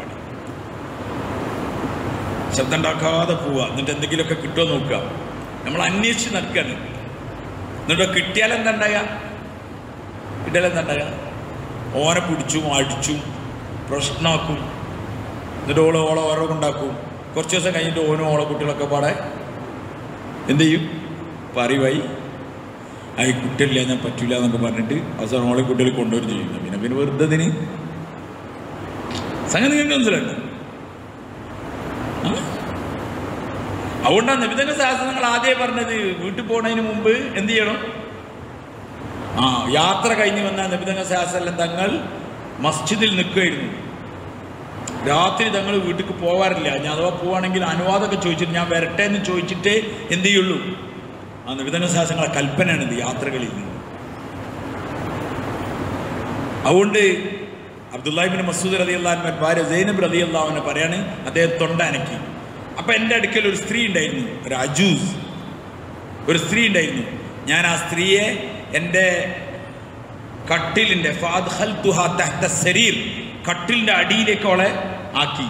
ശബ്ദം ഉണ്ടാക്കാതെ പോവുക എന്നിട്ട് എന്തെങ്കിലുമൊക്കെ കിട്ടുമോ നോക്കുക നമ്മൾ അന്വേഷിച്ച് നടക്കുകയാണ് എന്നിട്ട് കിട്ടിയാൽ എന്താ ഉണ്ടാകുക കിട്ടിയാൽ എന്താ ഉണ്ടാകുക ഓനെ പിടിച്ചും അടിച്ചും പ്രശ്നമാക്കും എന്നിട്ട് ഓളെ ഓളെ ഓരോ ഉണ്ടാക്കും കുറച്ച് ദിവസം കഴിഞ്ഞിട്ട് ഓനും ഓളെ കുട്ടികളൊക്കെ പാടെ എന്ത് ചെയ്യും പറയുവായി ആ ഈ കുട്ടിയില്ല ഞാൻ പറ്റില്ല എന്നൊക്കെ പറഞ്ഞിട്ട് അവസാനം ഓളെ കുട്ടികൾ കൊണ്ടുവരും ചെയ്യുന്നു പിന്നെ പിന്നെ വെറുതെ ഇതിന് സംഗതി നിങ്ങൾക്ക് മനസ്സിലുണ്ട് അതുകൊണ്ടാണ് നിബിധന ശാസ്ത്രങ്ങൾ ആദ്യം പറഞ്ഞത് വീട്ടിൽ പോണതിന് മുമ്പ് എന്ത് ചെയ്യണം ആ യാത്ര കഴിഞ്ഞ് വന്ന നിബിധന ശാസ്ത്രം തങ്ങൾ മസ്ജിദിൽ നിൽക്കുമായിരുന്നു രാത്രി തങ്ങൾ വീട്ടിൽ പോകാറില്ല ഞാൻ അഥവാ പോവാണെങ്കിൽ അനുവാദമൊക്കെ ചോദിച്ചിട്ട് ഞാൻ വരട്ടെ എന്ന് ചോദിച്ചിട്ടേ എന്ത് ചെയ്യുള്ളൂ ആ നിബിധന ശാസ്ത്രങ്ങളെ കൽപ്പനയാണ് ഇത് യാത്രകളിൽ നിന്ന് അതുകൊണ്ട് അബ്ദുല്ലാഹിബിൻ മസൂദ് റതി അള്ളാഹിന്റെ ഭാര്യ സൈനബ് റതി അള്ളാഹുവിനെ പറയാണ് അദ്ദേഹം തൊണ്ട അനക്കി അപ്പൊ എൻ്റെ അടുക്കൽ ഒരു സ്ത്രീ ഉണ്ടായിരുന്നു ഒരു അജൂസ് ഒരു സ്ത്രീ ഉണ്ടായിരുന്നു ഞാൻ ആ സ്ത്രീയെ എൻ്റെ കട്ടിലിൻ്റെ ഫാദ്ഹൽതുഹ തഹ്ത ശരീർ കട്ടിലിൻ്റെ അടിയിലേക്ക് അവളെ ആക്കി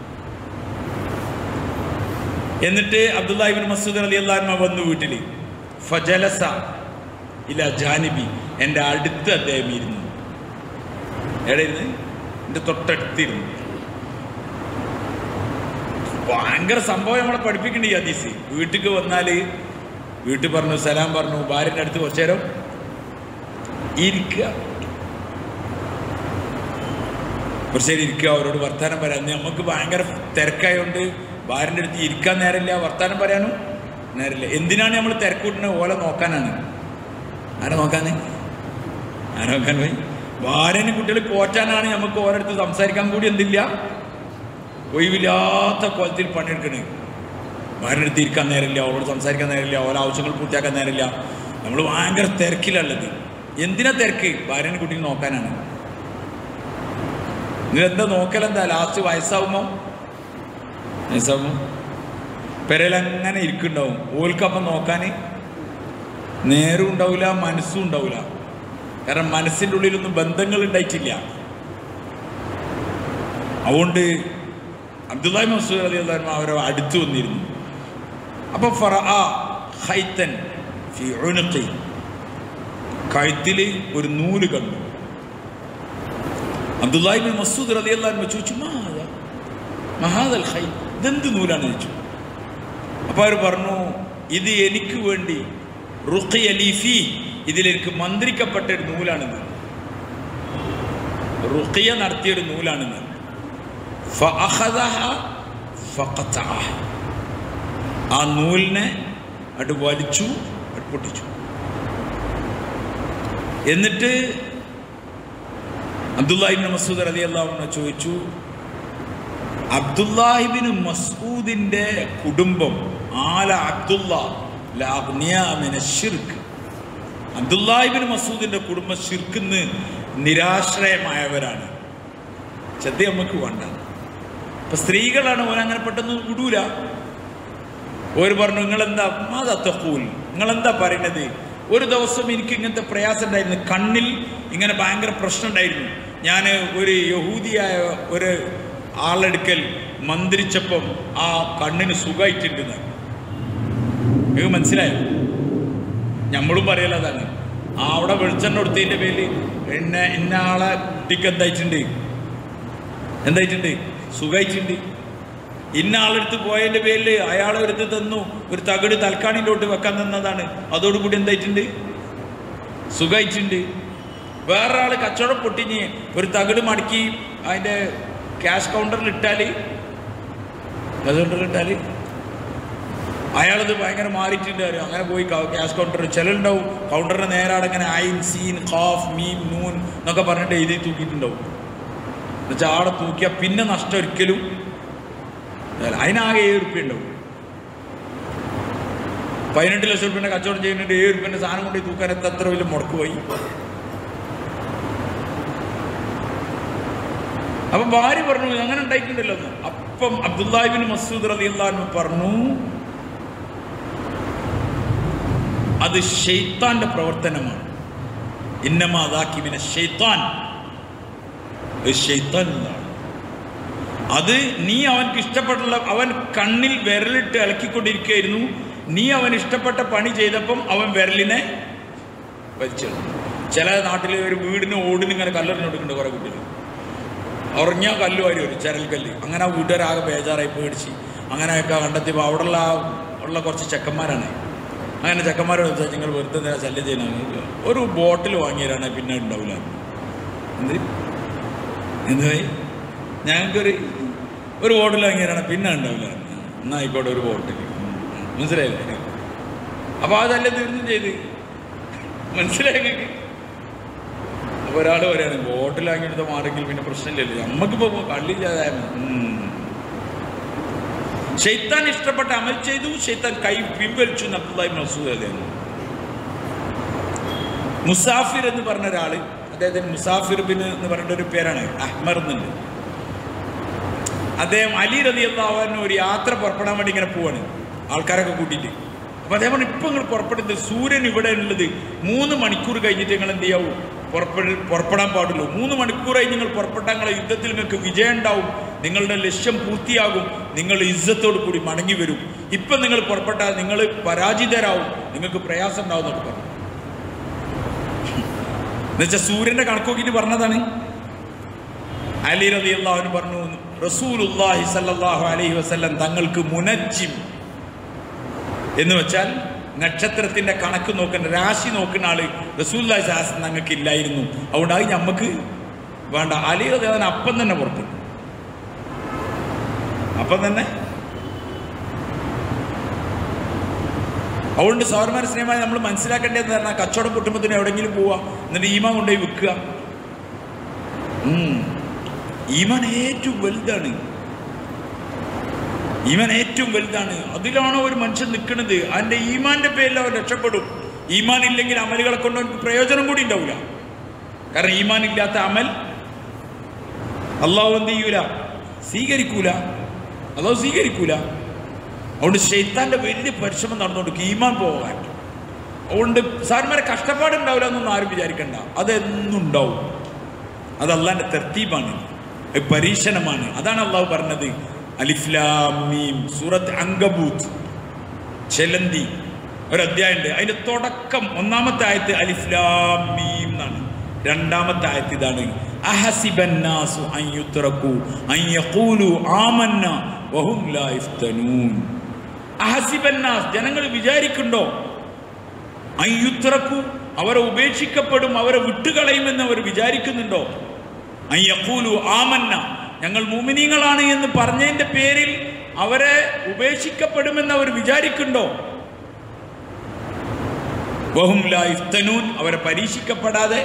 എന്നിട്ട് അബ്ദുല്ലാഹിബിൻ മസൂദ് അലി അള്ളാഹ്മ വന്നു വീട്ടിൽ ഫജലസ ഇല്ല ജാനിബി എൻ്റെ അടുത്ത് അദ്ദേഹം ഇരുന്നു എവിടെയിരുന്ന് എൻ്റെ തൊട്ടടുത്തിരുന്നു ഭയങ്കര സംഭവം നമ്മളെ പഠിപ്പിക്കേണ്ട ഈ ഹദീസ് വീട്ടിലേക്ക് വന്നാൽ വീട്ടിൽ പറഞ്ഞു സലാം പറഞ്ഞു ഭാര്യൻ്റെ അടുത്ത് കുറച്ചു നേരം ഇരിക്കുക കുറച്ച് നേരം ഇരിക്കുക അവരോട് വർത്താനം പറയാം അന്ന് നമുക്ക് ഭയങ്കര തിരക്കായതുകൊണ്ട് ഭാര്യൻ്റെ അടുത്ത് ഇരിക്കാൻ നേരമില്ല വർത്താനം പറയാനും നേരമില്ല എന്തിനാണ് നമ്മൾ തിരക്കൂട്ടുന്നത് ഓല നോക്കാനാണ് ആരെ നോക്കാന് ആരെ നോക്കാൻ പോയി ഭാര്യനെ കുട്ടികൾ പോറ്റാനാണ് നമുക്ക് ഓരോരുത്തർ സംസാരിക്കാൻ കൂടി എന്തില്ല ഒഴിവില്ലാത്ത കോലത്തിൽ പണിയെടുക്കണേ ഭാര്യൻ്റെ അടുത്ത് ഇരിക്കാൻ നേരമില്ല അവളോട് സംസാരിക്കാൻ നേരമില്ല ഓരോ ആവശ്യങ്ങൾ പൂർത്തിയാക്കാൻ നേരമില്ല നമ്മൾ ഭയങ്കര തിരക്കിലുള്ളത് എന്തിനാ തിരക്ക് ഭാര്യനെ കുട്ടിയെ നോക്കാനാണ് നിങ്ങളെന്താ നോക്കലെന്താ ലാസ്റ്റ് വയസ്സാവുമോ വയസ്സാവുമോ പെരയിലങ്ങനെ ഇരിക്കുന്നുണ്ടാവും ഓൽക്കപ്പം നോക്കാൻ നേരും ഉണ്ടാവില്ല മനസ്സും ഉണ്ടാവില്ല കാരണം മനസ്സിൻ്റെ ഉള്ളിലൊന്നും ബന്ധങ്ങൾ ഉണ്ടായിട്ടില്ല അതുകൊണ്ട് അബ്ദുല്ലാഹി മസൂദ് അലി അള്ളാഹ് അവരെ അടുത്ത് വന്നിരുന്നു അപ്പോൾ ഫറ ഹൈത്തൻ ഫി ഉനുഖി കഴുത്തിൽ ഒരു നൂല് കണ്ടു അബ്ദുല്ലാഹിബിൻ മസൂദ് റതി അള്ളാഹ് ചോദിച്ചു മാതാ മഹാദൽ ഹൈ ഇതെന്ത് നൂലാണ് ചോദിച്ചു അപ്പോൾ അവർ പറഞ്ഞു ഇത് എനിക്ക് വേണ്ടി റുഖി അലീഫി ഇതിലെനിക്ക് മന്ത്രിക്കപ്പെട്ട ഒരു നൂലാണിത് റുഖിയ നടത്തിയൊരു നൂലാണിത് فأخذها فقطعها ആ നൂലിനെ അട്ട് വലിച്ചു അട്ട് പൊട്ടിച്ചു എന്നിട്ട് അബ്ദുല്ലാഹിബിൻ മസൂദ് അലി അള്ളാഹുവിനെ ചോദിച്ചു അബ്ദുല്ലാഹിബിൻ മസൂദിന്റെ കുടുംബം ആല അബ്ദുല്ല അബ്ദുല്ലാഹിബിൻ മസൂദിന്റെ കുടുംബം ഷിർക്കിന്ന് നിരാശ്രയമായവരാണ് ശ്രദ്ധ നമുക്ക് വേണ്ട ഇപ്പൊ സ്ത്രീകളാണ് ഓൻ അങ്ങനെ പെട്ടെന്ന് വിടൂല ഓര് പറഞ്ഞു നിങ്ങളെന്താ മാതത്തക്കൂൽ നിങ്ങളെന്താ പറയണത് ഒരു ദിവസം എനിക്ക് ഇങ്ങനത്തെ പ്രയാസം ഉണ്ടായിരുന്നു കണ്ണിൽ ഇങ്ങനെ ഭയങ്കര പ്രശ്നം ഉണ്ടായിരുന്നു ഞാൻ ഒരു യഹൂദിയായ ഒരു ആളെടുക്കൽ മന്ത്രിച്ചപ്പം ആ കണ്ണിന് സുഖമായിട്ടുണ്ടെന്ന് നിങ്ങൾക്ക് മനസ്സിലായോ നമ്മളും പറയലതാണ് ആ അവിടെ വെളിച്ചെണ്ണ കൊടുത്തതിൻ്റെ പേരിൽ എന്ന ഇന്ന ആളെ കുട്ടിക്ക് എന്തായിട്ടുണ്ട് എന്തായിട്ടുണ്ട് സുഖമായിട്ടുണ്ട് ഇന്ന ആളെടുത്ത് പോയതിൻ്റെ പേരിൽ അയാൾ എടുത്ത് തന്നു ഒരു തകിട് തൽക്കാണിലോട്ട് വെക്കാൻ തന്നതാണ് അതോടുകൂടി എന്തായിട്ടുണ്ട് സുഖമായിട്ടുണ്ട് വേറൊരാൾ കച്ചവടം പൊട്ടിഞ്ഞ് ഒരു തകിട് മടക്കി അതിൻ്റെ ക്യാഷ് കൗണ്ടറിൽ ഇട്ടാൽ ക്യാഷ് കൗണ്ടറിൽ ഇട്ടാൽ അയാളത് ഭയങ്കര മാറിയിട്ടുണ്ട് അറിയാം അങ്ങനെ പോയി ക്യാഷ് കൗണ്ടർ ചിലരുണ്ടാവും കൗണ്ടറിന് നേരാടെ അങ്ങനെ ഐൻ സീൻ ഖാഫ് മീൻ നൂൻ എന്നൊക്കെ പറഞ്ഞിട്ട് എഴുതി തൂക്കിയിട്ടുണ്ടാവും എന്നുവെച്ചാൽ ആടെ തൂക്കിയാൽ പിന്നെ നഷ്ടം ഒരിക്കലും അതിനാകെ ഏഴ് ഉറുപ്പ്യ ഉണ്ടാവും പതിനെട്ട് ലക്ഷം റുപ്യൻ്റെ കച്ചവടം ചെയ്യുന്നുണ്ട് ഏഴ് ഉറുപ്പ്യൻ്റെ സാധനം കൊണ്ട് തൂക്കാൻ എത്ര എത്ര വലിയ മുടക്ക് പോയി അപ്പൊ ഭാര്യ പറഞ്ഞു അങ്ങനെ ഉണ്ടായിട്ടുണ്ടല്ലോ എന്ന് അപ്പം അബ്ദുല്ലാഹിബിൻ മസൂദ് റലി അള്ളഹാൻ പറഞ്ഞു അത് ഷെയ്ത്താന്റെ പ്രവർത്തനമാണ് ഇന്നമാതാക്കി പിന്നെ ഷെയ്ത്താൻ ഷെയ്ത്താൻ എന്നാണ് അത് നീ അവൻക്ക് ഇഷ്ടപ്പെട്ടുള്ള അവൻ കണ്ണിൽ വിരലിട്ട് ഇളക്കിക്കൊണ്ടിരിക്കുകയായിരുന്നു നീ അവൻ ഇഷ്ടപ്പെട്ട പണി ചെയ്തപ്പം അവൻ വിരലിനെ വലിച്ചു ചില നാട്ടിൽ ഒരു വീടിന് ഓടിന് ഇങ്ങനെ കല്ലെറിഞ്ഞ് കൊടുക്കുന്നുണ്ട് കുറേ കുട്ടികൾ ഉറങ്ങിയ കല്ല് വാരി വരും ചരൽക്കല്ല് അങ്ങനെ ആ വീട്ടുകാരാകെ ബേജാറായി പേടിച്ച് അങ്ങനെയൊക്കെ കണ്ടെത്തിയപ്പോൾ അവിടെയുള്ള ആ ഉള്ള കുറച്ച് ചെക്കന്മാരാണ് അങ്ങനെ ചെക്കന്മാരോട് ചോദിച്ചാൽ നിങ്ങൾ വെറുതെ എന്തിനാ ശല്യം ചെയ്യുന്ന ഒരു ബോട്ടിൽ വാങ്ങിയതാണ് പിന്നെ ഉണ്ടാവില്ല എന്ത് എന്തായി ഞങ്ങൾക്കൊരു ഒരു ബോട്ടിൽ വാങ്ങിയതാണ് പിന്നെ ഉണ്ടാവില്ല എന്നാ ആയിക്കോട്ടെ ഒരു ബോട്ടിൽ മനസ്സിലായില്ലേ അപ്പോൾ അതല്ലേ തീർന്നും ചെയ്ത് മനസ്സിലായി നിങ്ങൾക്ക് അപ്പോൾ ഒരാൾ പറയാണ് ബോട്ടിൽ വാങ്ങിയെടുത്ത മാറിയെങ്കിൽ പിന്നെ പ്രശ്നമില്ലല്ലോ നമുക്കിപ്പോൾ കള്ളില്ലാതായ ഷെയ്ത്താൻ ഇഷ്ടപ്പെട്ട അമൽ ചെയ്തു ഷെയ്ത്താൻ കൈ പിൻവലിച്ചു നബ്ദുല്ലാഹി മസൂദ് അലിയാണ് മുസാഫിർ എന്ന് പറഞ്ഞ ഒരാള് അദ്ദേഹത്തിന് മുസാഫിർ ബിൻ എന്ന് പറഞ്ഞ ഒരു പേരാണ് അഹ്മർ എന്നുണ്ട് അദ്ദേഹം അലി റതി അള്ളാഹുവിന് ഒരു യാത്ര പുറപ്പെടാൻ വേണ്ടി ഇങ്ങനെ പോവാണ് ആൾക്കാരൊക്കെ കൂട്ടിയിട്ട് അപ്പൊ അദ്ദേഹം പറഞ്ഞു ഇപ്പൊ നിങ്ങൾ പുറപ്പെടുന്നത് സൂര്യൻ ഇവിടെ ഉള്ളത് മൂന്ന് മണിക്കൂർ കഴിഞ്ഞിട്ട് നിങ്ങൾ എന്ത് ചെയ്യാവൂ പുറപ്പെട പുറപ്പെടാൻ പാടുള്ളൂ മൂന്ന് മണിക്കൂറായി നിങ്ങൾ പുറപ്പെട്ടാൽ നിങ്ങളെ യുദ്ധത്തിൽ നിങ്ങൾക്ക് വിജയം ഉണ്ടാവും നിങ്ങളുടെ ലക്ഷ്യം പൂർത്തിയാകും നിങ്ങൾ ഇജ്ജത്തോടു കൂടി മടങ്ങി വരും ഇപ്പൊ നിങ്ങൾ പുറപ്പെട്ടാൽ നിങ്ങൾ പരാജിതരാവും നിങ്ങൾക്ക് പ്രയാസം ഉണ്ടാവും എന്നൊക്കെ പറഞ്ഞു എന്നുവെച്ചാൽ സൂര്യന്റെ കണക്ക് നോക്കിയിട്ട് പറഞ്ഞതാണ് അലി റലി അള്ളാഹുവിന് പറഞ്ഞു റസൂലുല്ലാഹി സല്ലല്ലാഹു അലൈഹി വസല്ലം തങ്ങൾക്ക് മുനജ്ജിം എന്ന് വെച്ചാൽ നക്ഷത്രത്തിന്റെ കണക്ക് നോക്കുന്ന രാശി നോക്കുന്ന ആള് റസൂല്ലാഹി സാസ് ഞങ്ങൾക്ക് ഇല്ലായിരുന്നു അതുകൊണ്ട് അത് നമുക്ക് വേണ്ട അലി റലി അവൻ അപ്പം തന്നെ പുറപ്പെട്ടു അപ്പം തന്നെ അതുകൊണ്ട് സൗരമാന സ്നേഹമായി നമ്മൾ മനസ്സിലാക്കേണ്ടതെന്ന് പറഞ്ഞാൽ കച്ചവടം പൊട്ടുമ്പത്തിന് എവിടെയെങ്കിലും പോവുക എന്നിട്ട് ഈമാൻ കൊണ്ടുപോയി വിൽക്കുക ഉം. ഈമാൻ ഏറ്റവും വലുതാണ് ഈമാൻ ഏറ്റവും വലുതാണ് അതിലാണോ ഒരു മനുഷ്യൻ നിൽക്കുന്നത് അതിന്റെ ഈമാന്റെ പേരിൽ അവൻ രക്ഷപ്പെടും ഈമാൻ ഇല്ലെങ്കിൽ അമലുകളെ കൊണ്ട് അവർക്ക് പ്രയോജനം കൂടി ഉണ്ടാവില്ല കാരണം ഈമാൻ ഇല്ലാത്ത അമൽ അള്ളാഹു എന്ത് ചെയ്യൂല സ്വീകരിക്കൂല അള്ളാഹു സ്വീകരിക്കൂല അതുകൊണ്ട് ഷെയ്ത്താന്റെ വലിയ പരിശ്രമം നടന്നുകൊണ്ട് ഈമാൻ പോകാൻ അതുകൊണ്ട് സാറിന്മാരെ കഷ്ടപ്പാടുണ്ടാവില്ല എന്നൊന്നും ആരും വിചാരിക്കണ്ട അതെന്നും ഉണ്ടാവും അത് അള്ളാന്റെ തെർത്തീബാണ് അത് പരീക്ഷണമാണ് അതാണ് അള്ളാഹു പറഞ്ഞത് അലിഫ്ലാമീം സൂറത്ത് അങ്കബൂത്ത് ചെലന്തി ഒരു അധ്യായമുണ്ട് അതിന്റെ തുടക്കം ഒന്നാമത്തെ ആയത്ത് അലിഫ്ലാമീം എന്നാണ് രണ്ടാമത്തെ ആയത്ത് ഇതാണ് അഹസിബന്നാസു അൻ യുത്രകു അൻ യഖൂലു ആമന്ന വഹും ലാ യഫ്തനൂൻ അഹസിബന്നാസ് ജനങ്ങൾ വിചാരിക്കുന്നുണ്ടോ അൻ യുത്രകു അവരെ ഉപേക്ഷിക്കപ്പെടും അവരെ വിട്ടുകളയുമെന്ന് അവർ വിചാരിക്കുന്നുണ്ടോ അൻ യഖൂലു ആമന്ന ഞങ്ങൾ മുമിനീങ്ങളാണ് എന്ന് പറഞ്ഞതിന്റെ പേരിൽ അവരെ ഉപേക്ഷിക്കപ്പെടുമെന്ന് അവർ വിചാരിക്കുന്നുണ്ടോ വഹും ലാ യുഫ്തനൂൻ അവരെ പരീക്ഷിക്കപ്പെടാതെ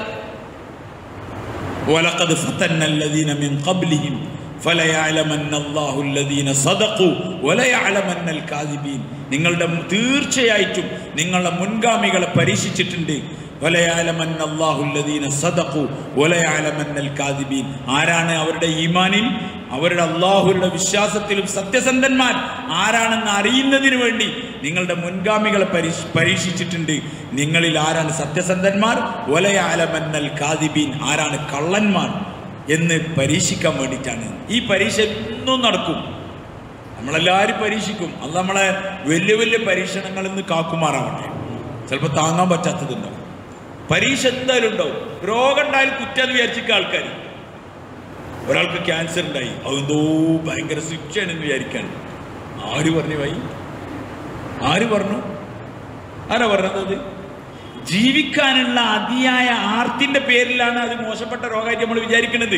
ولقد فتنا الذين من قبلهم فليعلمن الله الذين صدقوا وليعلمن الكاذبين നിങ്ങളുടെ തീർച്ചയായിട്ടും നിങ്ങളുടെ മുൻഗാമികളെ പരീക്ഷിച്ചിട്ടുണ്ട് വലയാലമൻ അള്ളാഹുല്ലദീന സദഖു വലയാലമന്നൽ കാദിബീൻ ആരാണ് അവരുടെ ഈമാനിൽ അവരുടെ അള്ളാഹുരുടെ വിശ്വാസത്തിലും സത്യസന്ധന്മാർ ആരാണെന്ന് അറിയുന്നതിന് വേണ്ടി നിങ്ങളുടെ മുൻഗാമികളെ പരീക്ഷ പരീക്ഷിച്ചിട്ടുണ്ട് നിങ്ങളിൽ ആരാണ് സത്യസന്ധന്മാർ വലയാലമന്നൽ കാദിബീൻ ആരാണ് കള്ളന്മാർ എന്ന് പരീക്ഷിക്കാൻ വേണ്ടിയിട്ടാണ് ഈ പരീക്ഷ എന്നും നടക്കും നമ്മളെല്ലാവരും പരീക്ഷിക്കും അത് നമ്മളെ വലിയ വലിയ പരീക്ഷണങ്ങളിൽ നിന്ന് കാക്കുമാറാവട്ടെ ചിലപ്പോൾ താങ്ങാൻ പറ്റാത്തതുണ്ടാവും പരീക്ഷ എന്തായാലും ഉണ്ടാവും രോഗം ഉണ്ടായാലും കുറ്റം വിചാരിച്ചിക്ക ആൾക്കാർ ഒരാൾക്ക് ക്യാൻസർ ഉണ്ടായി അതെന്തോ ഭയങ്കര ശിക്ഷയാണെന്ന് വിചാരിക്കാണ് ആര് പറഞ്ഞു വൈ ആര് പറഞ്ഞു ആരാ പറഞ്ഞത് ജീവിക്കാനുള്ള അതിയായ ആർത്തിന്റെ പേരിലാണ് അത് മോശപ്പെട്ട രോഗമായിട്ട് നമ്മൾ വിചാരിക്കുന്നത്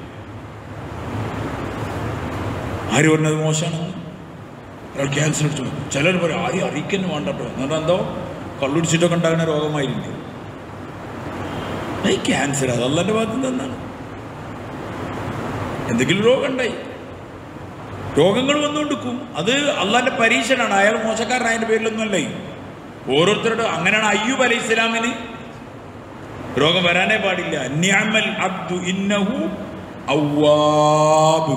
ആര് പറഞ്ഞത് മോശമാണെന്ന് ഒരാൾ ക്യാൻസർ അടിച്ചു ചിലർ പറയും ആദ്യം അറിയിക്കുന്നു വേണ്ടട്ടോ എന്നിട്ട് എന്തോ കള്ളുടിച്ചിട്ടൊക്കെ ഉണ്ടാകുന്ന രോഗമായിരുന്നു ഈ ക്യാൻസർ അത് അള്ളാന്റെ ഭാഗത്ത് നിന്നാണ് എന്തെങ്കിലും രോഗം ഉണ്ടായി രോഗങ്ങൾ വന്നുകൊണ്ടിരിക്കും അത് അള്ളാന്റെ പരീക്ഷണാണ് അയാൾ മോശക്കാരനായതിന്റെ പേരിലൊന്നുമല്ലേ ഓരോരുത്തരുടെ അങ്ങനെയാണ് അയ്യൂബ് അലൈഹി ഇസ്ലാമിന് രോഗം വരാനേ പാടില്ല നിഅമൽ അബ്ദു ഇന്നഹു അവ്വാബ്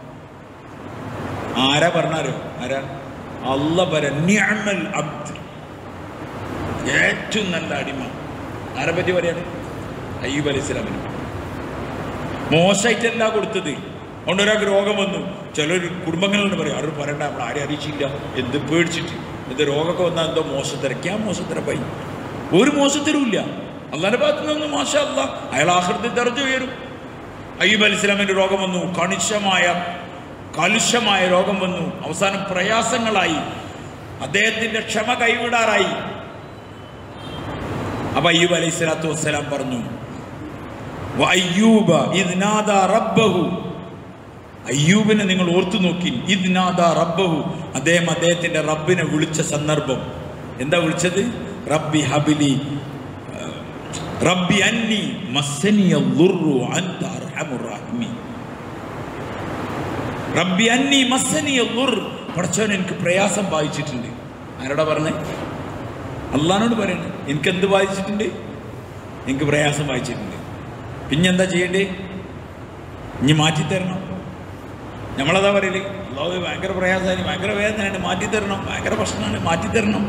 ആരാ പറഞ്ഞാരോ ആരാ അല്ല പറ നിഅമൽ അബ്ദ് ഏറ്റവും നല്ല അടിമ ആരെ പറ്റി പറയാണ് അയ്യൂബ് അലൈഹി സ്വലാമിന് മോശമായിട്ടല്ല കൊടുത്തത് അതുകൊണ്ട് ഒരാൾക്ക് രോഗം വന്നു ചിലർ കുടുംബങ്ങളുണ്ട് പറയും ആരും പറയണ്ട നമ്മൾ ആരെയും അറിയിച്ചില്ല എന്ത് പേടിച്ചിട്ട് എന്ത് രോഗമൊക്കെ വന്നാൽ എന്തോ മോശത്തിരക്ക് ആ മോശത്തിരപ്പായി ഒരു മോശത്തിരും ഇല്ല അള്ളാന്റെ ഭാഗത്തു നിന്ന് മോശ അല്ല അയാൾ ആഹൃതി തെറഞ്ഞു ഉയരും അയ്യൂബ് അലൈഹി സ്വലാമിന്റെ രോഗം വന്നു കണിശമായ കലുഷമായ രോഗം വന്നു അവസാനം പ്രയാസങ്ങളായി അദ്ദേഹത്തിന്റെ ക്ഷമ കൈവിടാറായി അപ്പൊ അയ്യൂബ് അലൈഹി സ്വലാത്തു വസ്സലാം പറഞ്ഞു അയ്യൂബ ഇദ്നാദ റബ്ബഹു അയ്യൂബിനെ നിങ്ങൾ ഓർത്തു നോക്കി ഇദ്നാദ റബ്ബഹു അദ്ദേഹം അദ്ദേഹത്തിന്റെ റബ്ബിനെ വിളിച്ച സന്ദർഭം എന്താ വിളിച്ചത് റബ്ബി ഹബിലി റബ്ബി അന്നി മസ്സനിയ ളുർറു അൻത അർഹമുർ റഹീമീൻ റബ്ബി അന്നി മസ്സനിയ ളുർ പടച്ചവൻ എനിക്ക് പ്രയാസം ബാധിച്ചിട്ടുണ്ട് ആരോടാ പറഞ്ഞേ അള്ളഹാനോട് പറയണേ എനിക്ക് എന്ത് ബാധിച്ചിട്ടുണ്ട് എനിക്ക് പ്രയാസം ബാധിച്ചിട്ടുണ്ട് പിന്നെന്താ ചെയ്യണ്ടേ ഇനി മാറ്റിത്തരണം നമ്മളതാ പറയല് അള്ളാഹു ഭയങ്കര പ്രയാസമാണ് ഭയങ്കര വേദനയാണ് മാറ്റിത്തരണം ഭയങ്കര പ്രശ്നമാണ് മാറ്റിത്തരണം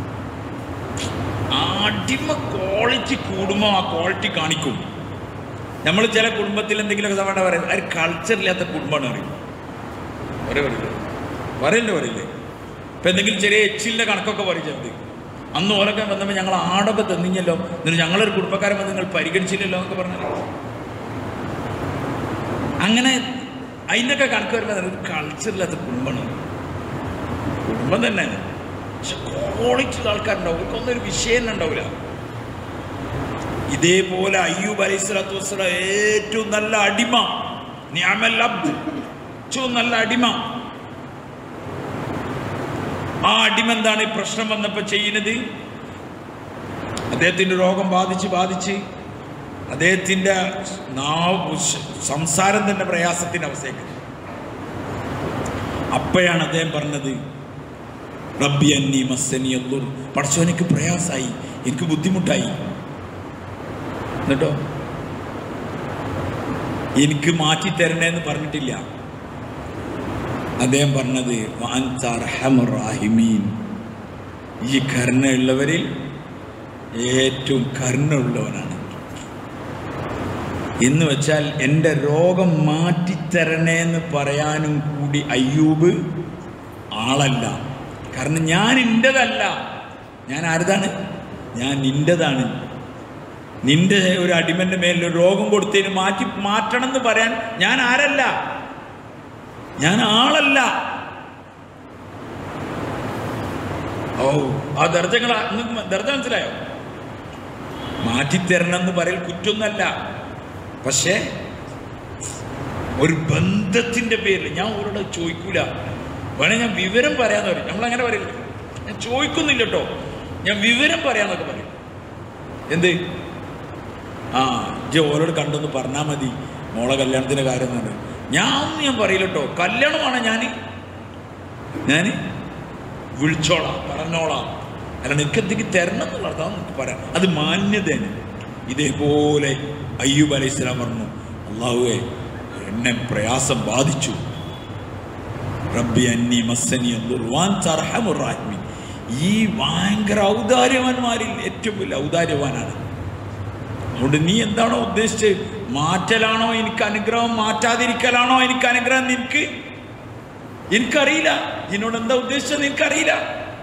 അടിമ ക്വാളിറ്റി കൂടുമ്പോൾ ആ ക്വാളിറ്റി കാണിക്കും നമ്മൾ ചില കുടുംബത്തിൽ എന്തെങ്കിലുമൊക്കെ സമയം പറയും അത് കൾച്ചർ ഇല്ലാത്ത കുടുംബമാണ് പറയും ഒരേ പറയില്ലേ പറയില്ലേ പറയില്ലേ ഇപ്പം എന്തെങ്കിലും ചെറിയ എച്ചിലിൻ്റെ കണക്കൊക്കെ പറയിച്ചത് അന്ന് ഓലൊക്കെ വന്നപ്പോൾ ഞങ്ങൾ ആടൊക്കെ തന്നിഞ്ഞല്ലോ എന്നിട്ട് ഞങ്ങളൊരു കുടുംബക്കാരൻ വന്ന് നിങ്ങൾ പരിഗണിച്ചില്ലല്ലോ എന്നൊക്കെ പറഞ്ഞാൽ അങ്ങനെ അതിൻ്റെയൊക്കെ കണക്ക് വരുമ്പോൾ ഒരു കൾച്ചറില്ലാത്ത കുടുംബമാണ് കുടുംബം തന്നെ പക്ഷെ ക്വാളിറ്റി ആൾക്കാരുണ്ടാവും അവർക്കൊന്നും ഒരു വിഷയം തന്നെ ഉണ്ടാവില്ല ഇതേപോലെ അയ്യൂബ് അലൈഹി സ്വലാത്തു വസ്സലാം ഏറ്റവും നല്ല അടിമ നിയമൽ അബ്ദ് ഏറ്റവും നല്ല അടിമ ആ അടിമ എന്താണ് ഈ പ്രശ്നം വന്നപ്പോൾ ചെയ്യുന്നത് അദ്ദേഹത്തിന്റെ രോഗം ബാധിച്ച് ബാധിച്ച് അദ്ദേഹത്തിന്റെ നാവ് ശ- സംസാരം തന്നെ പ്രയാസത്തിന്റെ അവസ്ഥയ്ക്ക് അപ്പോഴാണ് അദ്ദേഹം പറഞ്ഞത് റബ്ബി അന്നി മസ്സനി അല്ലുർ പഠിച്ചോ എനിക്ക് പ്രയാസമായി എനിക്ക് ബുദ്ധിമുട്ടായി എന്നിട്ടോ എനിക്ക് മാറ്റി തരണേന്ന് പറഞ്ഞിട്ടില്ല അദ്ദേഹം പറഞ്ഞത് "വഅൻത അർഹമുർ റാഹിമീൻ." ഈ കരുണയുള്ളവരിൽ ഏറ്റവും കരുണയുള്ളവനാണ് എന്ന് വെച്ചാൽ എൻ്റെ രോഗം മാറ്റിത്തരണേ എന്ന് പറയാനും കൂടി അയ്യൂബ് ആളല്ല കാരണം ഞാൻ എൻ്റെതല്ല ഞാൻ ആരതാണ് ഞാൻ നിൻ്റെതാണ് നിന്റെ ഒരു അടിമന്റെ മേലിൽ ഒരു രോഗം കൊടുത്തതിന് മാറ്റി മാറ്റണം എന്ന് പറയാൻ ഞാൻ ആരല്ല ഞാൻ ആളല്ല ഓ ആ ദർജങ്ങളാ നിങ്ങൾക്ക് ദർജ മനസ്സിലായോ മാറ്റിത്തരണം എന്ന് പറയൽ കുറ്റൊന്നല്ല പക്ഷേ ഒരു ബന്ധത്തിന്റെ പേരിൽ ഞാൻ അവരോട് ചോദിക്കൂല വേണേ ഞാൻ വിവരം പറയാന്ന് പറയും നമ്മൾ അങ്ങനെ പറയില്ല ഞാൻ ചോദിക്കുന്നില്ല കേട്ടോ ഞാൻ വിവരം പറയാന്നൊക്കെ പറയും എന്ത് ആ ഇജ്ജ് ഓരോട് കണ്ടൊന്ന് പറഞ്ഞാൽ മതി മോളെ കല്യാണത്തിന്റെ കാര്യം എന്ന് പറയും ഞാൻ ഒന്നും ഞാൻ പറയില്ല കേട്ടോ കല്യാണമാണ് ഞാൻ ഞാൻ വിളിച്ചോളാം പറഞ്ഞോളാം അല്ലാണ്ട് എനിക്ക് എന്തെങ്കിലും തരണം എന്നുള്ളത് അതാണ് എനിക്ക് പറയാം അത് മാന്യതയാണ് ഇതേപോലെ അയ്യൂബ് അലൈഹി സ്വലാം പറഞ്ഞു അള്ളാഹുവെ എന്നെ പ്രയാസം ബാധിച്ചു റബ്ബി അന്നി മസ്സനി ദുർവാൻ തർഹമുർ റാഹിമീൻ. ഈ ഭയങ്കര ഔദാര്യവാന്മാരിൽ ഏറ്റവും വലിയ ഔദാര്യവാനാണ് അതുകൊണ്ട് നീ എന്താണോ ഉദ്ദേശിച്ചത് മാറ്റലാണോ എനിക്ക് അനുഗ്രഹം മാറ്റാതിരിക്കലാണോ എനിക്ക് അനുഗ്രഹം നിനക്ക് എനിക്കറിയില്ല എന്നോട് എന്താ ഉദ്ദേശിച്ചത് എനിക്കറിയില്ല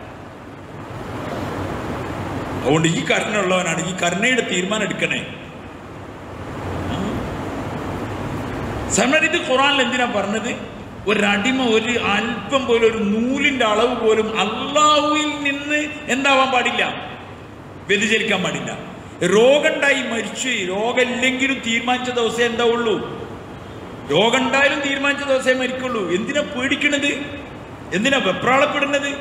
അതുകൊണ്ട് ഈ കരുണയുള്ളവനാണ് ഈ കരുണയുടെ തീരുമാനം എടുക്കണേ സമയം ഇത് ഖുറാനിൽ എന്തിനാ പറഞ്ഞത് ഒരടിമ ഒരു അല്പം പോലും ഒരു നൂലിന്റെ അളവ് പോലും അള്ളാഹുവിൽ നിന്ന് എന്താവാൻ പാടില്ല വ്യതിചലിക്കാൻ പാടില്ല രോഗമുണ്ടായി മരിച്ചു രോഗമില്ലെങ്കിലും തീരുമാനിച്ച ദിവസം എന്താ ഉള്ളൂ രോഗം ഉണ്ടായാലും തീരുമാനിച്ച ദിവസമേ മരിക്കുള്ളൂ എന്തിനാ പേടിക്കണത് എന്തിനാ വെപ്രാളപ്പെടുന്നത്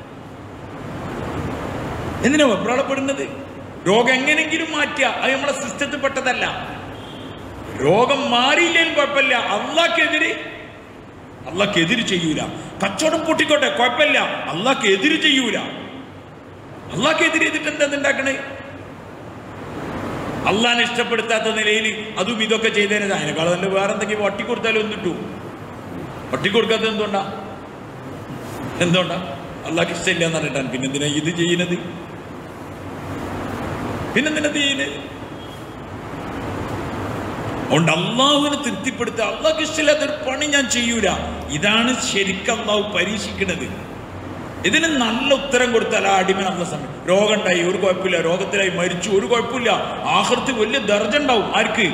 എന്തിനാ വെപ്രാളപ്പെടുന്നത് രോഗം എങ്ങനെങ്കിലും മാറ്റുക അത് നമ്മളെ സിസ്റ്റത്തിൽ പെട്ടതല്ല രോഗം മാറിയില്ലേലും കുഴപ്പമില്ല അള്ളാഹ്ക്കെതിരെ അള്ളാഹ്ക്കെതിര് ചെയ്യൂല കച്ചവടം പൊട്ടിക്കോട്ടെ കുഴപ്പമില്ല അള്ളാഹ്ക്കെതിര് ചെയ്യൂല അള്ളാഹ്ക്കെതിരെ ചെയ്തിട്ട് എന്താ ഉണ്ടാക്കണേ അള്ളാഹിനെ ഇഷ്ടപ്പെടുത്താത്ത നിലയിൽ അതും ഇതൊക്കെ ചെയ്തേനെ അതിനേക്കാൾ നല്ല വേറെ എന്തെങ്കിലും വട്ടിക്കൊടുത്താലും ഒന്നിട്ടു വട്ടിക്കൊടുക്കാത്തത് എന്തുകൊണ്ടാ എന്തുകൊണ്ടാ അള്ളാഹ്ക്ക് ഇഷ്ടമില്ല എന്ന് പറഞ്ഞിട്ടാണ് പിന്നെന്തിനാ ഇത് ചെയ്യുന്നത് പിന്നെന്തിനാ ഇത് ചെയ്യുന്നത് അതുകൊണ്ട് അള്ളാഹുവിനെ തൃപ്തിപ്പെടുത്തുക അള്ളാഹ് ഇഷ്ടമില്ലാത്തൊരു പണി ഞാൻ ചെയ്യൂല ഇതാണ് ശരിക്കും അള്ളാഹു പരീക്ഷിക്കുന്നത് ഇതിന് നല്ല ഉത്തരം കൊടുത്താൽ ആ അടിമൻ അള്ള സമയം രോഗം ഉണ്ടായി ഒരു കുഴപ്പമില്ല രോഗത്തിലായി മരിച്ചു ഒരു കുഴപ്പമില്ല ആഹൃത്തി വലിയ ദർജ ഉണ്ടാവും ആർക്ക്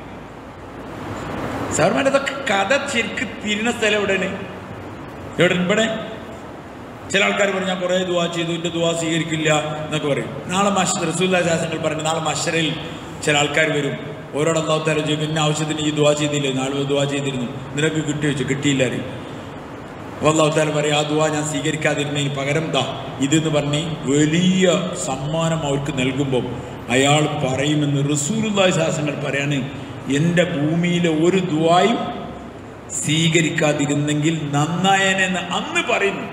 സാർമാൻ അതൊക്കെ കഥ ശരിക്ക് തിരിഞ്ഞ സ്ഥലം എവിടെയാണ് എവിടെ ഇവിടെ ചില ആൾക്കാർ പറയും ഞാൻ കുറേ ദുവാ ചെയ്തു എൻ്റെ ദുവാ സ്വീകരിക്കില്ല എന്നൊക്കെ പറയും നാളെ മഷ റസൂല്ലാ ശാസനങ്ങൾ പറഞ്ഞു നാളെ മഷറയിൽ ചില ആൾക്കാർ വരും ഓരോട് അള്ളാഹുത്താല ചോദിക്കും ഇന്ന ആവശ്യത്തിന് ഈ ദുവാ ചെയ്തില്ലേ നാളെ ദുവാ ചെയ്തിരുന്നു നിനക്ക് കിട്ടി വെച്ചു കിട്ടിയില്ല അറിയും അപ്പോൾ അള്ളാഹുത്താല പറയും ആ ദുവാ ഞാൻ സ്വീകരിക്കാതിരുന്നതിന് പകരം ദാ ഇതെന്ന് പറഞ്ഞ് വലിയ സമ്മാനം അവർക്ക് നൽകുമ്പോൾ അയാൾ പറയുമെന്ന് റസൂലുല്ലാ ശാസനങ്ങൾ പറയാണ് എൻ്റെ ഭൂമിയിലെ ഒരു ദുവായും സ്വീകരിക്കാതിരുന്നെങ്കിൽ നന്നായനെന്ന് അന്ന് പറയുന്നു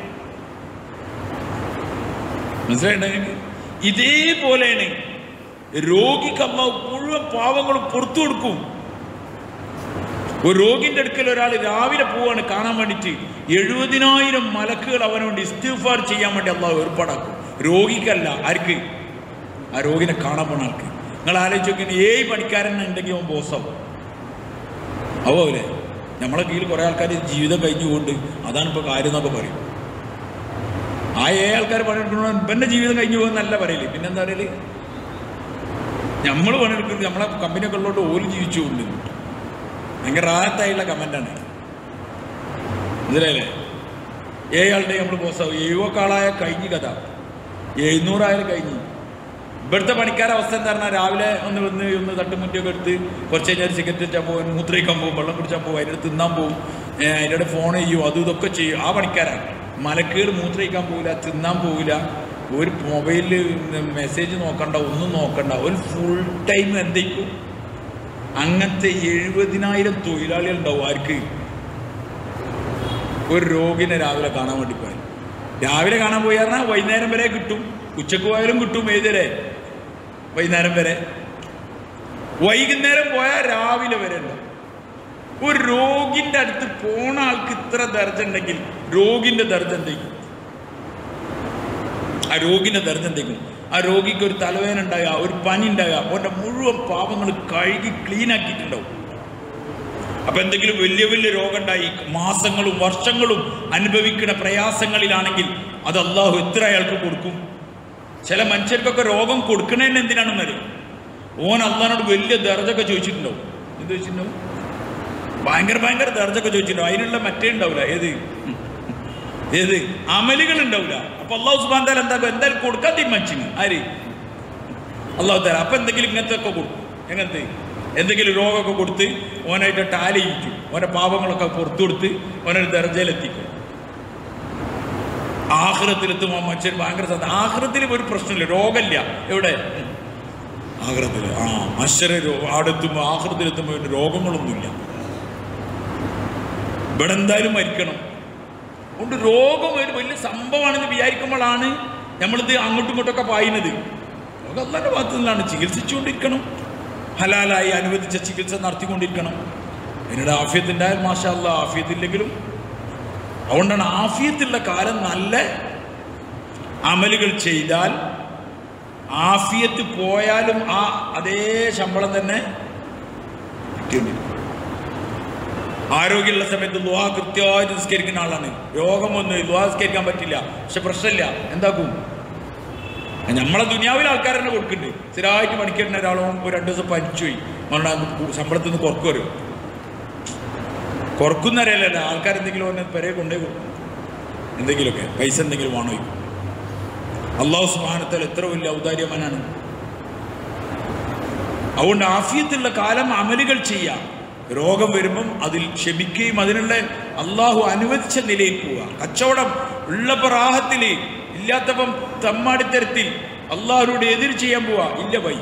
മനസ്സിലായിട്ടുണ്ടെങ്കിൽ ഇതേപോലെയാണ് രോഗിക്ക് അള്ളാഹു മുഴുവൻ പാവങ്ങളും പുറത്തു കൊടുക്കും ഒരു രോഗിന്റെ അടുക്കൽ ഒരാൾ രാവിലെ പോവാണ് കാണാൻ വേണ്ടിയിട്ട് എഴുപതിനായിരം മലക്കുകൾ അവന് വേണ്ടി ഇസ്തിഫാർ ചെയ്യാൻ വേണ്ടി അള്ളാഹു ഏർപ്പാടാക്കും രോഗിക്കല്ല ആർക്ക് ആ രോഗിനെ കാണാൻ പോണ ആൾക്ക് നിങ്ങൾ ആലോചിച്ച് നോക്കിയാൽ ഏഴ് പണിക്കാരൻ ഉണ്ടെങ്കിൽ അവൻ ബോസാവും അല്ലേ നമ്മളെ കീഴിൽ കുറേ ആൾക്കാർ ജീവിതം കഴിഞ്ഞുകൊണ്ട് അതാണ് ഇപ്പോൾ കാര്യം എന്നൊക്കെ പറയും ആ ഏഴ് ആൾക്കാർ പണിയെടുക്കണോ ഇവന്റെ ജീവിതം കഴിഞ്ഞു പോകുന്നല്ല പറയല് പിന്നെന്താ പറയല് നമ്മൾ പണിയെടുക്കുന്നത് നമ്മളെ കമ്പനിയൊക്കെ ഉള്ളതുകൊണ്ട് ഓല് ജീവിച്ചുകൊണ്ട് ഭയങ്കര റാഹത്തായുള്ള കമൻ്റാണ് മനസ്സിലായില്ലേ ഏഴാളുടെ നമ്മൾ പോസാവും എഴുപക്കാളായ കഴിഞ്ഞ് കഥ എഴുന്നൂറായാലും കഴിഞ്ഞ് ഇവിടുത്തെ പണിക്കാരെ അവസ്ഥ എന്താ പറഞ്ഞാൽ രാവിലെ ഒന്ന് വന്ന് ഒന്ന് തട്ടുമുറ്റിയൊക്കെ എടുത്ത് കുറച്ച് കഴിഞ്ഞാൽ ഒരു സിഗരറ്റ് വെച്ചാൽ പോകും മൂത്രയിക്കാൻ പോകും വെള്ളം കുടിച്ചാൽ പോകും അതിൻ്റെ തിന്നാൻ പോകും ഏഹ് അതിൻ്റെ ഫോൺ ചെയ്യും അതും ഇതൊക്കെ ചെയ്യും ആ പണിക്കാരാണ് മലക്കേട് മൂത്രയിക്കാൻ പോകില്ല തിന്നാൻ പോകില്ല ഒരു മൊബൈലിൽ മെസ്സേജ് നോക്കണ്ട ഒന്നും നോക്കണ്ട ഒരു ഫുൾ ടൈം എന്തേക്കും അങ്ങനത്തെ എഴുപതിനായിരം തൊഴിലാളികൾ ഉണ്ടാവും ആർക്ക് ഒരു രോഗിനെ രാവിലെ കാണാൻ വേണ്ടി പോയാൽ രാവിലെ കാണാൻ പോയി പറഞ്ഞാൽ വൈകുന്നേരം വരെ കിട്ടും ഉച്ചക്ക് പോയാലും കിട്ടും ഏതുവരെ വൈകുന്നേരം വരെ വൈകുന്നേരം പോയാൽ രാവിലെ വരെ ഉണ്ടാവും ഒരു രോഗിന്റെ അടുത്ത് പോണ ആൾക്ക് ഇത്ര ദർജ ഉണ്ടെങ്കിൽ രോഗിന്റെ ദർജ എന്തെങ്കിലും ആ രോഗിന്റെ ദർജ എന്തെങ്കിലും ആ രോഗിക്ക് ഒരു തലവേദന ഉണ്ടാകുക ഒരു പനി ഉണ്ടാകുക അവൻ്റെ മുഴുവൻ പാപങ്ങൾ കഴുകി ക്ലീൻ ആക്കിയിട്ടുണ്ടാവും അപ്പൊ എന്തെങ്കിലും വലിയ വലിയ രോഗം ഉണ്ടായി മാസങ്ങളും വർഷങ്ങളും അനുഭവിക്കുന്ന പ്രയാസങ്ങളിലാണെങ്കിൽ അത് അള്ളാഹു എത്ര അയാൾക്ക് കൊടുക്കും ചില മനുഷ്യർക്കൊക്കെ രോഗം കൊടുക്കണതിന് എന്തിനാണെന്നറിയാം ഓൻ അള്ളഹാനോട് വലിയ ദർജൊക്കെ ചോദിച്ചിട്ടുണ്ടാവും എന്ത് ചോദിച്ചിട്ടുണ്ടാവും ഭയങ്കര ഭയങ്കര ദർജൊക്കെ ചോദിച്ചിട്ടുണ്ടാവും അതിനുള്ള മറ്റേ ഉണ്ടാവില്ല ഏത് ഏത് അമലുകൾ ഉണ്ടാവില്ല അപ്പൊ അള്ളാഹു സുബാൻ താല എന്താ എന്തായാലും കൊടുക്കാൻ തീരുമാനിച്ചിന് ആര് അള്ളാഹു താല അപ്പൊ എന്തെങ്കിലും ഇങ്ങനത്തെ ഒക്കെ കൊടുക്കും എങ്ങനത്തെ എന്തെങ്കിലും രോഗമൊക്കെ കൊടുത്ത് ഓനായിട്ട് ടാലയിക്കും ഓനെ പാപങ്ങളൊക്കെ പുറത്തു കൊടുത്ത് ഓനൊരു ദർജയിലെത്തിക്കും ആഹ്റത്തിലെത്തുമ്പോൾ മനുഷ്യൻ ഭയങ്കര സന്ത ആഹ്റത്തിൽ ഒരു പ്രശ്നമില്ല രോഗമില്ല എവിടെ ആഹ്റത്തിൽ ആ മനുഷ്യരെ ആടെത്തുമ്പോൾ ആഹ്റത്തിലെത്തുമ്പോൾ പിന്നെ രോഗങ്ങളൊന്നുമില്ല ഇവിടെ എന്തായാലും മരിക്കണം അതുകൊണ്ട് രോഗം ഒരു വലിയ സംഭവമാണെന്ന് വിചാരിക്കുമ്പോഴാണ് നമ്മളിത് അങ്ങോട്ടും ഇങ്ങോട്ടൊക്കെ പായുന്നത് രോഗം അല്ലാൻ്റെ ഭാഗത്തു നിന്നാണ് ചികിത്സിച്ചുകൊണ്ടിരിക്കണം ഹലാലായി അനുവദിച്ച ചികിത്സ നടത്തിക്കൊണ്ടിരിക്കണം അതിനിടെ ആഫിയത്തുണ്ടായാൽ മാഷാ അല്ല ആഫിയത്തില്ലെങ്കിലും അതുകൊണ്ടാണ് ആഫിയത്തുള്ള കാലം നല്ല അമലുകൾ ചെയ്താൽ ആഫിയത്ത് പോയാലും ആ അതേ ശമ്പളം തന്നെ കിട്ടിക്കൊണ്ടിരിക്കും ആരോഗ്യമുള്ള സമയത്ത് ലുഹാ കൃത്യമായിട്ട് നിസ്കരിക്കുന്ന ആളാണ് രോഗമൊന്നും ലുഹാ നിസ്കരിക്കാൻ പറ്റില്ല പക്ഷെ പ്രശ്നമില്ല എന്താക്കും നമ്മളെ ദുനിയാവിലെ ആൾക്കാർ തന്നെ കൊടുക്കുന്നുണ്ട് സ്ഥിരമായിട്ട് പണിക്കുന്ന ഒരാളും ഒരു രണ്ട് ദിവസം പനിച്ചു പോയി മരണ ശമ്പളത്തിൽ നിന്ന് കുറക്ക് വരും കുറക്കുന്നറിയല്ല ആൾക്കാർ എന്തെങ്കിലും ഒന്ന് പെരെ കൊണ്ടേ കൊടുക്കും എന്തെങ്കിലുമൊക്കെ പൈസ എന്തെങ്കിലും വേണോ അള്ളാഹു സുബാനത്തിൽ എത്ര വലിയ ഔദാര്യവാനാണ് അതുകൊണ്ട് ആഫിയത്തുള്ള കാലം അമലുകൾ ചെയ്യാം രോഗം വരുമ്പം അതിൽ ക്ഷമിക്കുകയും അതിനുള്ള അള്ളാഹു അനുവദിച്ച നിലയിൽ പോവുക കച്ചവടം ഉള്ളപ്പോൾ റാഹത്തിൽ ഇല്ലാത്തപ്പം തമ്മാടിത്തരത്തിൽ അള്ളാഹുരോട് എതിർ ചെയ്യാൻ പോവാ ഇല്ല വൈ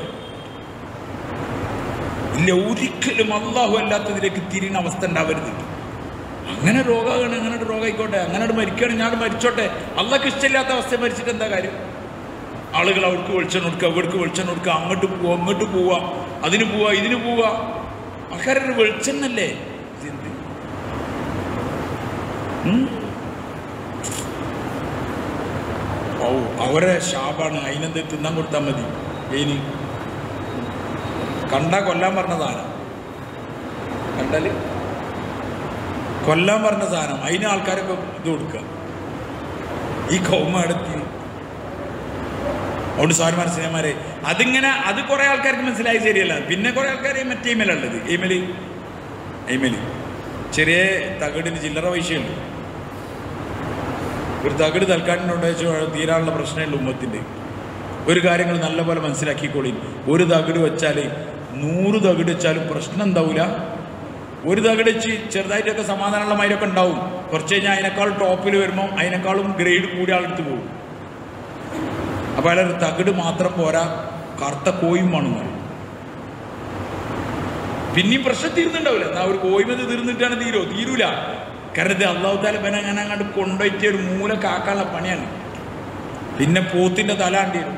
ഇല്ല ഒരിക്കലും അള്ളാഹു അല്ലാത്തതിലേക്ക് തിരിയുന്ന അവസ്ഥ ഉണ്ടാവരുത് അങ്ങനെ രോഗമാണ് അങ്ങനെ ഒരു രോഗമായിക്കോട്ടെ അങ്ങനെ ഒരു മരിക്കുകയാണ് ഞാൻ മരിച്ചോട്ടെ അള്ളാഹ്ക്ക് ഇഷ്ടമില്ലാത്ത അവസ്ഥ മരിച്ചിട്ട് എന്താ കാര്യം ആളുകൾ അവർക്ക് വെളിച്ചം കൊടുക്കുക അവർക്ക് വെളിച്ചം കൊടുക്കുക അങ്ങോട്ട് പോവുക അങ്ങോട്ട് പോവുക അതിന് പോവുക ഇതിന് പോവുക ആൾക്കാരുടെ വെളിച്ചെന്നല്ലേ ഇതെന്ത്? ഉം? ഓ അവരെ ശാപാണ് അതിനെന്ത് തിന്നാൻ കൊടുത്താൽ മതി ഇനി കണ്ടാ കൊല്ലാൻ പറഞ്ഞതാണ് കണ്ടാല് കൊല്ലാൻ പറഞ്ഞ സാധനം അതിന് ആൾക്കാരൊക്കെ ഇത് കൊടുക്കുക ഈ കൗമ അടുത്ത് അതുകൊണ്ട് സ്വാമിമാർ സിനിമാരെ അതിങ്ങനെ അത് കുറെ ആൾക്കാർക്ക് മനസ്സിലായി ശരിയല്ല പിന്നെ കുറെ ആൾക്കാർ മറ്റേ ഇമെയിലുള്ളത് ഇമെയിൽ ഇമെയിൽ ചെറിയ തകടിന് ചില്ലറ പൈസയുണ്ട് ഒരു തകട് തൽക്കാലിനുണ്ട് തീരാനുള്ള പ്രശ്നമുള്ള ഉമ്മത്തിൻ്റെ ഒരു കാര്യങ്ങൾ നല്ലപോലെ മനസ്സിലാക്കിക്കോളി ഒരു തകിട് വെച്ചാൽ നൂറ് തകിട് വെച്ചാലും പ്രശ്നം ഉണ്ടാവില്ല ഒരു തകിട് വെച്ച് ചെറുതായിട്ടൊക്കെ സമാധാനമുള്ള മൈരൊക്കെ ഉണ്ടാവും കുറച്ച് കഴിഞ്ഞാൽ അതിനേക്കാൾ ടോപ്പിൽ വരുമ്പോൾ അതിനേക്കാളും ഗ്രേഡ് കൂടിയ ആളെടുത്ത് പോകും അപ്പോൾ അയാൾ തകിട് മാത്രം പോരാ കറുത്ത കോയും വേണം എന്ന് പറയും. പിന്നെയും പ്രശ്നം തീർന്നുണ്ടാവില്ല എന്നാ ഒരു കോയ്മത് തീർന്നിട്ടാണ് തീരോ തീരൂല കാരണം ഇത് അള്ളാഹു താല ബന അങ്ങനെ അങ്ങോട്ട് കൊണ്ടുപോയിട്ട് ഒരു മൂല കാക്കാനുള്ള പണിയാണ് പിന്നെ പോത്തിന്റെ തല ആണ്ടി വരും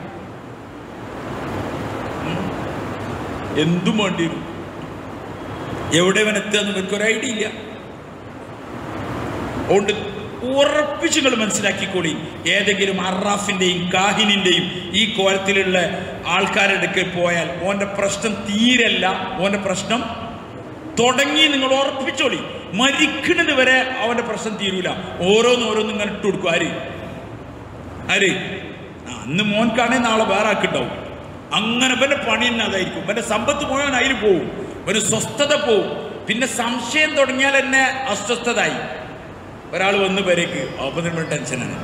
ഉം. എന്തും വേണ്ടി വരും എവിടെ ഇവൻ എത്തുകയെന്ന് ഇവർക്കൊരു ഐഡിയ ഇല്ല അതുകൊണ്ട് ഉറപ്പിച്ച് നിങ്ങൾ മനസ്സിലാക്കിക്കോളി ഏതെങ്കിലും അറാഫിന്റെയും കാഹിനിന്റെയും ഈ കോലത്തിലുള്ള ആൾക്കാരുടെ അടുക്കൽ പോയാൽ ഓന്റെ പ്രശ്നം തീരല്ല ഓന്റെ പ്രശ്നം തുടങ്ങി നിങ്ങൾ ഉറപ്പിച്ചോളി മരിക്കുന്നത് വരെ അവന്റെ പ്രശ്നം തീരൂല ഓരോന്ന് ഓരോന്ന് ഇങ്ങനെ ഇട്ട് കൊടുക്കും ആര് ആര് ആ, അന്ന് മോൻക്കാണെങ്കിൽ നാളെ വേറെ ആക്കുണ്ടാവും അങ്ങനെ ഇവന്റെ പണി തന്നെ അതായിരിക്കും ഇവന്റെ സമ്പത്ത് മുഴുവൻ അതിൽ പോവും ഒരു സ്വസ്ഥത പോവും പിന്നെ സംശയം തുടങ്ങിയാൽ എന്നെ അസ്വസ്ഥതായി ഒരാൾ വന്ന് പേരേക്ക് അപ്പം നമ്മൾ ടെൻഷനാണ്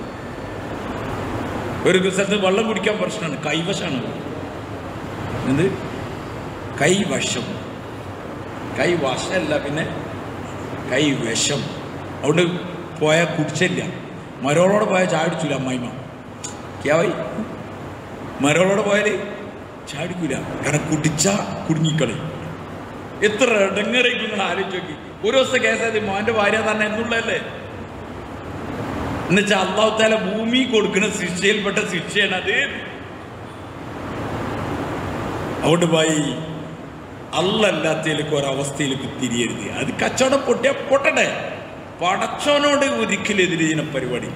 ഒരു സ്ഥലത്ത് വെള്ളം കുടിക്കാൻ പ്രശ്നമാണ് കൈവശമാണ് എന്ത് കൈവശം കൈവശമല്ല പിന്നെ കൈവശം അതുകൊണ്ട് പോയാൽ കുടിച്ചില്ല മരോളോടെ പോയാൽ ചാടിച്ചില്ല അമ്മായിമ്മ ക്യാവായി മരോളോടെ പോയാൽ ചാടിക്കൂല കാരണം കുടിച്ച കുടുങ്ങിക്കളി എത്ര ഇടങ്ങറേക്കും നിങ്ങൾ ആലോചിച്ച് നോക്കി ഒരു ദിവസത്തെ കേസായത് മോന്റെ ഭാര്യ തന്നെ എന്നുള്ളതല്ലേ എന്നുവെച്ചാൽ അള്ളാഹു താല ഭൂമി കൊടുക്കുന്ന ശിക്ഷയിൽപ്പെട്ട ശിക്ഷയാണ് അത് അതുകൊണ്ട് പോയി അല്ലല്ലാത്തതിലേക്ക് ഒരവസ്ഥയിലേക്ക് തിരിയരുത് അത് കച്ചവടം പൊട്ടിയാ പൊട്ടട്ടെ പടച്ചോനോട് ഒരിക്കലും എതിരെ ഇതിനെ പരിപാടിയില്ല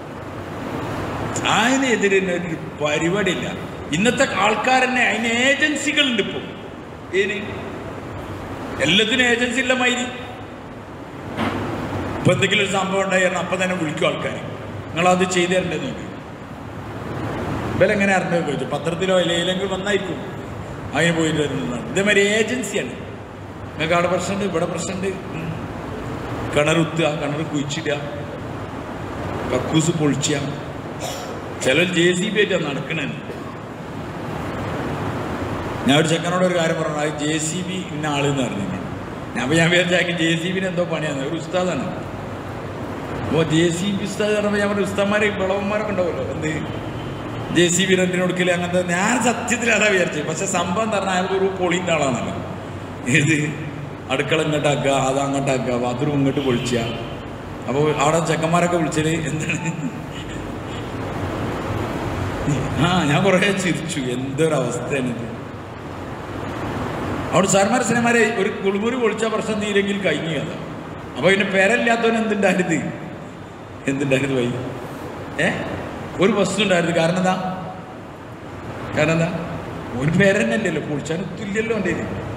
അതിനെതിരെ ഒരു പരിപാടിയില്ല ഇന്നത്തെ ആൾക്കാരെന്നെ അതിന് ഏജൻസികളുണ്ട് ഇപ്പോൾ ഏന് എല്ലാത്തിനും ഏജൻസി ഇല്ല മൈരി ഇപ്പൊ എന്തെങ്കിലും ഒരു സംഭവം ഉണ്ടായിരുന്നു അപ്പൊ തന്നെ വിളിക്കും ആൾക്കാർ നിങ്ങൾ അത് ചെയ്തു തരണ്ടേ നോക്കി ഇവരെങ്ങനെ അറിഞ്ഞു ചോദിച്ചു പത്രത്തിലോ ഇലയിലെങ്കിലും വന്നായിരിക്കും അതിന് പോയിട്ട് വരുന്നതാണ് ഇതേമാതിരി ഏജൻസിയാണ് നിങ്ങൾക്ക് അവിടെ പ്രശ്നമുണ്ട് ഇവിടെ പ്രശ്നമുണ്ട് ഉം. കിണറുത്തുക കിണർ കുഴിച്ചിടുക കക്കൂസ് പൊളിച്ചുക ചിലർ ജെ സി ബി ആയിട്ടാണ് നടക്കണേ ഞാൻ ഒരു ചെക്കനോട് ഒരു കാര്യം പറഞ്ഞു അത് ജെ സി ബി ഇന്ന ആളെന്ന് പറഞ്ഞു ഞാൻ അപ്പോൾ ഞാൻ വിചാരിച്ചാക്കി ജെ സി ബിന് എന്തോ പണിയാണ് ഒരു ഉസ്താദാണ് അപ്പോൾ ജെ സി ബി ഉസ്താദ് പറയുമ്പോൾ ഞാൻ പറഞ്ഞു ഉസ്താദ്മാരെ വിളവന്മാരൊക്കെ ഉണ്ടാവുമല്ലോ എന്ത് ജെ സി ബി റെന്റിന് കൊടുക്കില്ല അങ്ങനത്തെ ഞാൻ സത്യത്തിൽ അതാ വിചാരിച്ചത് പക്ഷെ സംഭവം എന്ന് പറഞ്ഞാൽ അയാൾക്ക് ഒരു പൊളിൻ്റെ ആളാണല്ലോ ഇത് അടുക്കള ഇങ്ങോട്ടാക്കുക അത് അങ്ങോട്ടാക്കുക ബാത്റൂം ഇങ്ങോട്ട് പൊളിച്ചുക അപ്പോൾ അവിടെ ചെക്കന്മാരൊക്കെ വിളിച്ചത് എന്താണ് ആ ഞാൻ കുറേ ചിരിച്ചു എന്തൊരവസ്ഥയാണ് ഇത് അവിടെ സാർമാർ സിനിമാരെ ഒരു കുളിമുറി പൊളിച്ച പ്രശ്നം തീരെങ്കിൽ കഴിഞ്ഞു കഥ അപ്പോൾ പിന്നെ പേരല്ലാത്തവൻ എന്തുണ്ടായിരുന്നു എന്തുണ്ടായിരുന്നു വൈ ഏ ഒരു വസ്തു ഉണ്ടായിരുന്നു കാരണം എന്താ കാരണം എന്താ ഒരു പേരന്നല്ലല്ലോ പൊളിച്ചാൽ തുല്യല്ലോ എൻ്റെ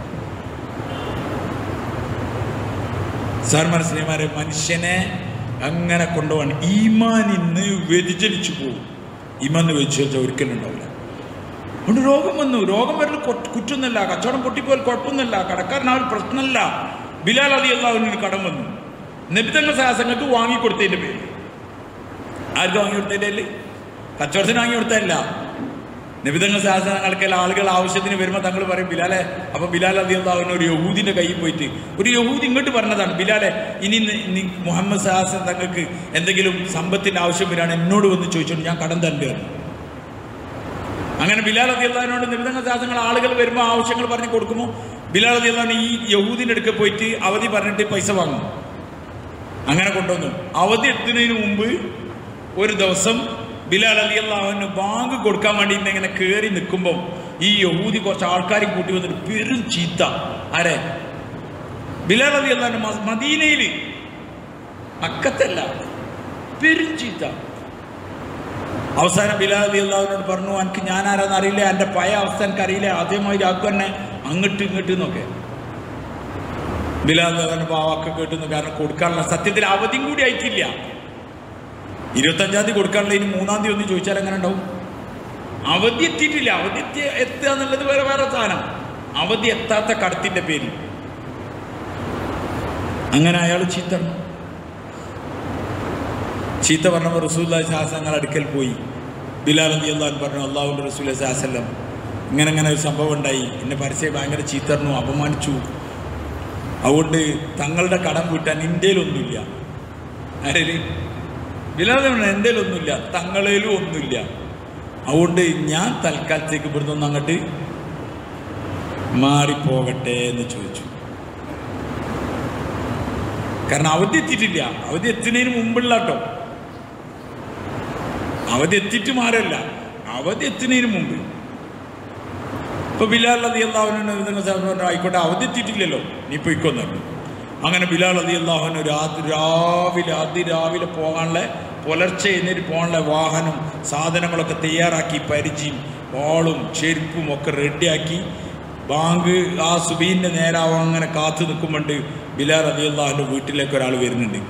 സാർമാർ സിനിമാരെ മനുഷ്യനെ അങ്ങനെ കൊണ്ടുപോകാൻ ഈമാൻ ഇന്ന് വ്യതിചലിച്ചു പോകും ഈമാൻ വ്യതിചലിച്ചാൽ ഒരിക്കലും ഉണ്ടാവില്ല അതുകൊണ്ട് രോഗം വന്നു രോഗം വരൽ കുറ്റൊന്നല്ല കച്ചവടം പൊട്ടിപ്പോൽ കുഴപ്പമൊന്നുമല്ല കടക്കാരൻ ആ ഒരു പ്രശ്നമല്ല ബിലാൽ അതി അള്ളാഹുവിന് കടം വന്നു നിബിതങ്ങൾ സാഹസങ്ങൾക്ക് വാങ്ങിക്കൊടുത്തതിൻ്റെ പേര് ആർക്ക് വാങ്ങിക്കൊടുത്തതിൻ്റെ പേരിൽ കച്ചവടത്തിന് വാങ്ങിക്കൊടുത്തതല്ല നിബിതങ്ങൾ സാഹസങ്ങൾക്കെല്ലാം ആളുകൾ ആവശ്യത്തിന് വരുമ്പോൾ തങ്ങൾ പറയും ബിലാലെ അപ്പൊ ബിലാൽ അതി അള്ളാഹുവിന് ഒരു യഹൂദിന്റെ കയ്യിൽ പോയിട്ട് ഒരു യഹൂദി ഇങ്ങോട്ട് പറഞ്ഞതാണ് ബിലാലെ ഇനി നി- നി മുഹമ്മദ് സാഹസൻ തങ്ങൾക്ക് എന്തെങ്കിലും സമ്പത്തിന്റെ ആവശ്യം വരികയാണ് എന്നോട് വന്ന് ചോദിച്ചോണ്ട് ഞാൻ കടം തരേണ്ടി അങ്ങനെ ബിലാൽ അതി അള്ളഹാനോട് നിബിധങ്ങൾ ശാസ്ത്രങ്ങൾ ആളുകൾ വരുമ്പോൾ ആവശ്യങ്ങൾ പറഞ്ഞ് കൊടുക്കുമ്പോൾ ബിലാൽ അതി അള്ളഹാൻ ഈ യഹൂദിൻ്റെ അടുക്ക പോയിട്ട് അവധി പറഞ്ഞിട്ട് പൈസ വാങ്ങും അങ്ങനെ കൊണ്ടുവന്നു അവധി എത്തുന്നതിന് മുമ്പ് ഒരു ദിവസം ബിലാൽ അലി അള്ളാഹുവിന് ബാങ്ക് കൊടുക്കാൻ വേണ്ടി ഇന്ന് ഇങ്ങനെ കയറി നിൽക്കുമ്പോൾ ഈ യഹൂദി കുറച്ച് ആൾക്കാരെ കൂട്ടി വന്നിട്ട് പെരും ചീത്ത ആരെ ബിലാൽ അലി അള്ളാഹുവിന് മദീനയിൽ അക്കത്തല്ല പെരും ചീത്ത അവസാനം ബിലാൽ അലി അള്ളാഹുവിനോട് പറഞ്ഞു എനിക്ക് ഞാൻ ആരാന്ന് അറിയില്ല എൻ്റെ പഴയ അവസ്ഥ എനിക്ക് അറിയില്ല ആദ്യമായി ആക്കും തന്നെ അങ്ങോട്ട് ഇങ്ങോട്ട് എന്നൊക്കെ ബിലാൽ പറഞ്ഞപ്പോൾ ആ വാക്ക് കേട്ടുന്നു കാരണം കൊടുക്കാനുള്ള സത്യത്തിൽ അവധിയും കൂടി ആയിട്ടില്ല ഇരുപത്തഞ്ചാം തീയതി കൊടുക്കാനുള്ള ഇനി മൂന്നാം തീയതി ഒന്ന് ചോദിച്ചാൽ എങ്ങനെ ഉണ്ടാവും അവധി എത്തിയിട്ടില്ല അവധി എത്തി എത്തുക എന്നുള്ളത് വേറെ വേറെ സാധനം അവധി എത്താത്ത കടത്തിന്റെ പേരിൽ അങ്ങനെ അയാൾ ചീത്ത പറഞ്ഞു. ചീത്ത പറഞ്ഞപ്പോൾ റസൂല്ലാ ശാസനങ്ങൾ അടുക്കൽ പോയി ബിലാൽ അലി അള്ളഹാൻ പറഞ്ഞു അള്ളാഹുൻ്റെ റസൂൽ ശാസല്ലം ഇങ്ങനെ ഇങ്ങനെ ഒരു സംഭവം ഉണ്ടായി എന്നെ പരസ്യം ഭയങ്കര ചീത്ത പറഞ്ഞു അപമാനിച്ചു അതുകൊണ്ട് തങ്ങളുടെ കടം വീട്ടാൻ ഇന്ത്യയിലൊന്നുമില്ല ആരേല് ബിലാൽ പറഞ്ഞു എന്തേലൊന്നുമില്ല തങ്ങളേലും ഒന്നുമില്ല അതുകൊണ്ട് ഞാൻ തൽക്കാലത്തേക്ക് ഇവിടുന്ന് ഒന്ന് അങ്ങോട്ട് മാറിപ്പോകട്ടെ എന്ന് ചോദിച്ചു കാരണം അവധി എത്തിയിട്ടില്ല അവധി എത്തുന്നതിന് മുമ്പുള്ള കേട്ടോ അവധി എത്തിയിട്ട് മാറല്ല അവധി എത്തുന്നതിന് മുമ്പ് ഇപ്പൊ ബിലാൽ അതി അള്ളാഹുവിനെ പറഞ്ഞു ആയിക്കോട്ടെ അവധി എത്തിയിട്ടില്ലല്ലോ നീ പൊയ്ക്കൊന്നു അങ്ങനെ ബിലാൽ അതി അള്ളാഹുവിന് രാത്രി രാവിലെ അതിരാവിലെ പോകാനുള്ള പുലർച്ചെ എഴുന്നേറ്റ് പോകാനുള്ള വാഹനം സാധനങ്ങളൊക്കെ തയ്യാറാക്കി പരിചയം വാളും ചെരുപ്പും ഒക്കെ റെഡിയാക്കി ബാങ്ക് ആ സുബീൻ്റെ നേരാവും അങ്ങനെ കാത്തു നിൽക്കുമ്പോണ്ട് ബിലാൽ അതി അള്ളാഹുവിൻ്റെ വീട്ടിലേക്ക് ഒരാൾ വരുന്നുണ്ട്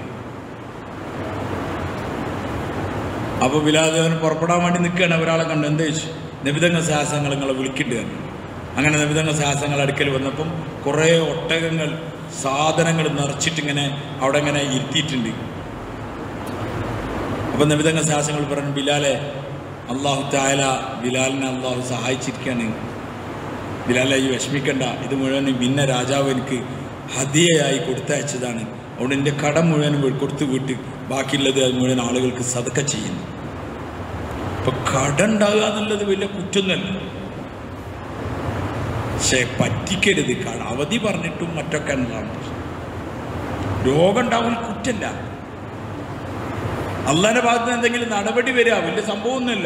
അപ്പോൾ ബിലാദേവൻ പുറപ്പെടാൻ വേണ്ടി നിൽക്കുകയാണ് ഒരാളെ കണ്ട് എന്താ ചോദിച്ചു നിബിതങ്ങ സാഹസങ്ങൾ നിങ്ങളെ വിളിക്കേണ്ടതാണ് അങ്ങനെ നിബിതങ്ങ സാഹസങ്ങൾ അടുക്കൽ വന്നപ്പം കുറേ ഒട്ടകങ്ങൾ സാധനങ്ങൾ നിറച്ചിട്ടിങ്ങനെ അവിടെ ഇങ്ങനെ ഇരുത്തിയിട്ടുണ്ട് അപ്പം നിബിതങ്ങ സാഹസങ്ങൾ പറഞ്ഞു ബിലാലെ അള്ളാഹു തായാല ബിലാലിനെ അള്ളാഹു സഹായിച്ചിരിക്കുകയാണ് ബിലാലെ ഈ വിഷമിക്കണ്ട ഇത് മുഴുവൻ പിന്നെ രാജാവ് എനിക്ക് ഹതിയയായി കൊടുത്തയച്ചതാണ് അതുകൊണ്ട് എൻ്റെ കടം മുഴുവനും കൊടുത്തു വിട്ട് ബാക്കിയുള്ളത് അത് മുഴുവൻ ആളുകൾക്ക് സതക്ക ചെയ്യുന്നു ഇപ്പൊ കട ഉണ്ടാകുക എന്നുള്ളത് വലിയ കുറ്റൊന്നല്ല പക്ഷേ പറ്റിക്കരുത് കട അവധി പറഞ്ഞിട്ടും മറ്റൊക്കെ ഉണ്ടാവും രോഗം ഉണ്ടാവും കുറ്റല്ല അള്ളാന്റെ ഭാഗത്ത് നിന്ന് എന്തെങ്കിലും നടപടി വരിക വലിയ സംഭവമൊന്നുമില്ല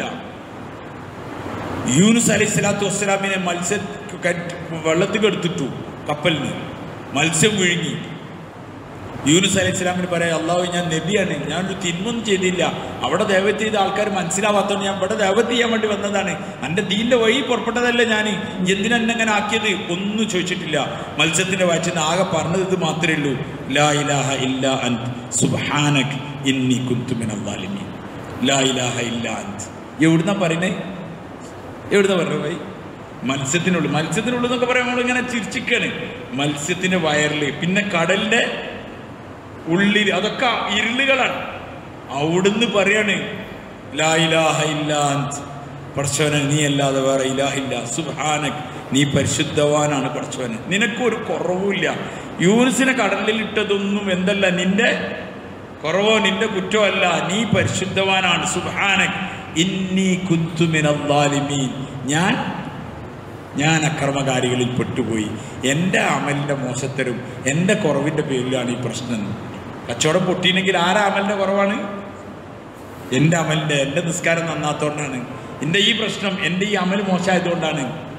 യൂനുസ് അലൈഹി സ്വലാത്തു വസ്സലാമിനെ മത്സ്യ വെള്ളത്തിൽ എടുത്തിട്ടു കപ്പലിൽ നിന്ന് മത്സ്യം വിഴുങ്ങി യൂനുസ് അലൈഹി സ്വലാമിന് പറയാം അള്ളാഹു ഞാൻ നബിയാണ് ഞാനൊരു തിന്മൊന്നും ചെയ്തില്ല അവിടെ ദേവത്ത് ചെയ്ത ആൾക്കാർ മനസ്സിലാവാത്തതുകൊണ്ട് ഞാൻ ഇവിടെ ദേവത്ത് ചെയ്യാൻ വേണ്ടി വന്നതാണ് എൻ്റെ ദീൻ്റെ വഴി പുറപ്പെട്ടതല്ല ഞാൻ എന്തിനെന്നെ അങ്ങനെ ആക്കിയത് ഒന്നും ചോദിച്ചിട്ടില്ല മത്സ്യത്തിൻ്റെ വയറ്റിൽ ആകെ പറഞ്ഞത് ഇത് മാത്രമേ ഉള്ളൂ ലാ ഇലാഹ ഇല്ല അന്ത് സുബ്ഹാനക് ഇന്നി കുന്തുമിൻ അള്ളാലിമീൻ ലാ ഇലാഹ ഇല്ല അന്ത് എവിടുന്നാ പറയുന്നത് എവിടുന്നാ പറഞ്ഞത് ഭായി മത്സ്യത്തിനുള്ളിൽ മത്സ്യത്തിനുള്ളിൽ എന്നൊക്കെ പറയുമ്പോൾ ഇങ്ങനെ ചിരിച്ചിക്കാണ് മത്സ്യത്തിന്റെ വയറിൽ പിന്നെ കടലിന്റെ ഉള്ളിൽ അതൊക്കെ ഇരുളുകളാണ് അവിടുന്ന് പറയാണ് ലാ ഇലാഹ ഇല്ലാ അന്ത് പടച്ചവനെ നീ അല്ലാതെ വേറെ ഇലാഹില്ല സുബ്ഹാനക് നീ പരിശുദ്ധവാനാണ് പടച്ചവന് നിനക്കൊരു കുറവുമില്ല യൂനിസിനെ കടലിൽ ഇട്ടതൊന്നും എന്തല്ല നിന്റെ കുറവോ നിന്റെ കുറ്റമല്ല നീ പരിശുദ്ധവാനാണ് സുബ്ഹാനക് ഇന്നി കുന്തുമിനീൻ ഞാൻ ഞാൻ അക്രമകാരികളിൽ പെട്ടുപോയി എൻ്റെ അമലിൻ്റെ മോശത്തരും എൻ്റെ കുറവിൻ്റെ പേരിലാണ് ഈ പ്രശ്നം കച്ചവടം പൊട്ടിയില്ലെങ്കിൽ ആരാ അമലിൻ്റെ കുറവാണ് എൻ്റെ അമലിൻ്റെ എൻ്റെ നിസ്കാരം നന്നാത്തോണ്ടാണ് എൻ്റെ ഈ പ്രശ്നം എൻ്റെ ഈ അമൽ മോശമായതുകൊണ്ടാണ്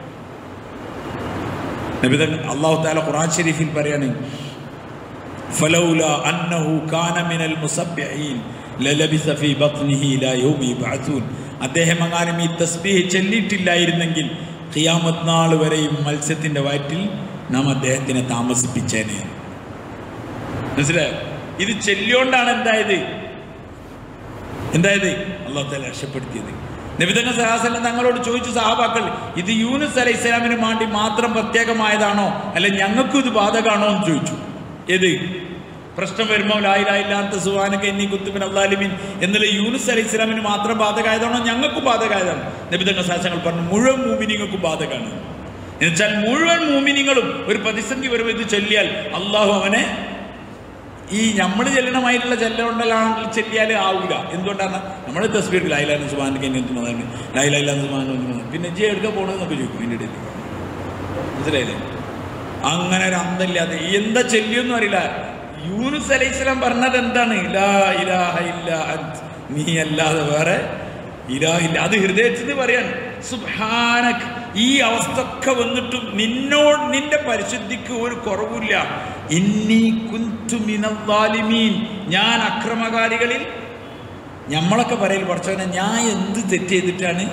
നബിത അള്ളാഹു താല ഖുറാൻ ഷരീഫിൽ പറയാണ് ഫലൗല അന്നഹു കാന മിനൽ മുസബ്ബിഹീൻ ലലബിസ ഫീ ബത്നിഹി ഇലാ യൗമി യബ്അഥൂൻ അദ്ദേഹം അങ്ങാനും ഈ തസ്ബീഹ് ചൊല്ലിയിട്ടില്ലായിരുന്നെങ്കിൽ ഖിയാമത്ത് നാൾ വരെയും മത്സ്യത്തിന്റെ വയറ്റിൽ നാം അദ്ദേഹത്തിനെ താമസിപ്പിച്ചേനെ മനസ്സിലായോ ഇത് ചെല്ലിയോണ്ടാണ് എന്തായത് എന്തായത് അള്ളാഹു താല രക്ഷപ്പെടുത്തിയത് നബിതങ്ങ സഹാസലം തങ്ങളോട് ചോദിച്ചു സഹാബാക്കൾ ഇത് യൂനുസ് അലൈഹി സ്വലാമിന് വേണ്ടി മാത്രം പ്രത്യേകമായതാണോ അല്ല ഞങ്ങൾക്കും ഇത് ബാധകമാണോ എന്ന് ചോദിച്ചു ഏത് പ്രശ്നം വരുമ്പോൾ ലായിലായില്ലാത്ത സുഹാനൊക്കെ എന്നീ കുത്തുബിൻ അള്ളാലിമിൻ എന്നുള്ള യൂനുസ് അലൈഹി സ്വലാമിന് മാത്രം ബാധകമായതാണോ ഞങ്ങൾക്കും ബാധകമായതാണ് നബിതങ്ങ സാഹസങ്ങൾ പറഞ്ഞു മുഴുവൻ മൂമിനിങ്ങൾക്കും ബാധകമാണ് എന്നുവെച്ചാൽ മുഴുവൻ മൂമിനിങ്ങളും ഒരു പ്രതിസന്ധി വരുമ്പോൾ ഇത് ചൊല്ലിയാൽ അള്ളാഹു അവനെ ഈ നമ്മൾ ചെല്ലണമായിട്ടുള്ള ചെല്ലുണ്ടലാണെങ്കിൽ ചെല്ലിയാൽ ആവില്ല എന്തുകൊണ്ടാണ് നമ്മൾ തസ്ബീർ ലൈലാൻ സുബാൻ കഴിഞ്ഞാൽ ലൈലാൻ സുബാൻ പിന്നെ ജി എടുക്കാൻ പോകണമെന്നൊക്കെ ചോദിക്കും എൻ്റെ ഇടയിൽ മനസ്സിലായില്ലേ അങ്ങനെ ഒരു അന്തമില്ലാതെ എന്താ ചെല്ലിയൊന്നും അറിയില്ല യൂനുസ് അലൈഹി സ്വലാം പറഞ്ഞത് എന്താണ് ഇലാ ഇലാഹ ഇല്ല അന്ത്. നീ അല്ലാതെ വേറെ ഇലാഹില്ല അത് ഹൃദയത്തിൽ നിന്ന് പറയാൻ സുബ്ഹാനക് ഈ അവസ്ഥ ഒക്കെ വന്നിട്ടും നിന്നോട് നിന്റെ പരിശുദ്ധിക്ക് ഒരു കുറവില്ല ഇന്നി കുന്തു മിനദ്ദാലിമീൻ ഞാൻ അക്രമകാരികളിൽ നമ്മളൊക്കെ പറയൽ പഠിച്ചവനെ ഞാൻ എന്ത് തെറ്റ് ചെയ്തിട്ടാണ്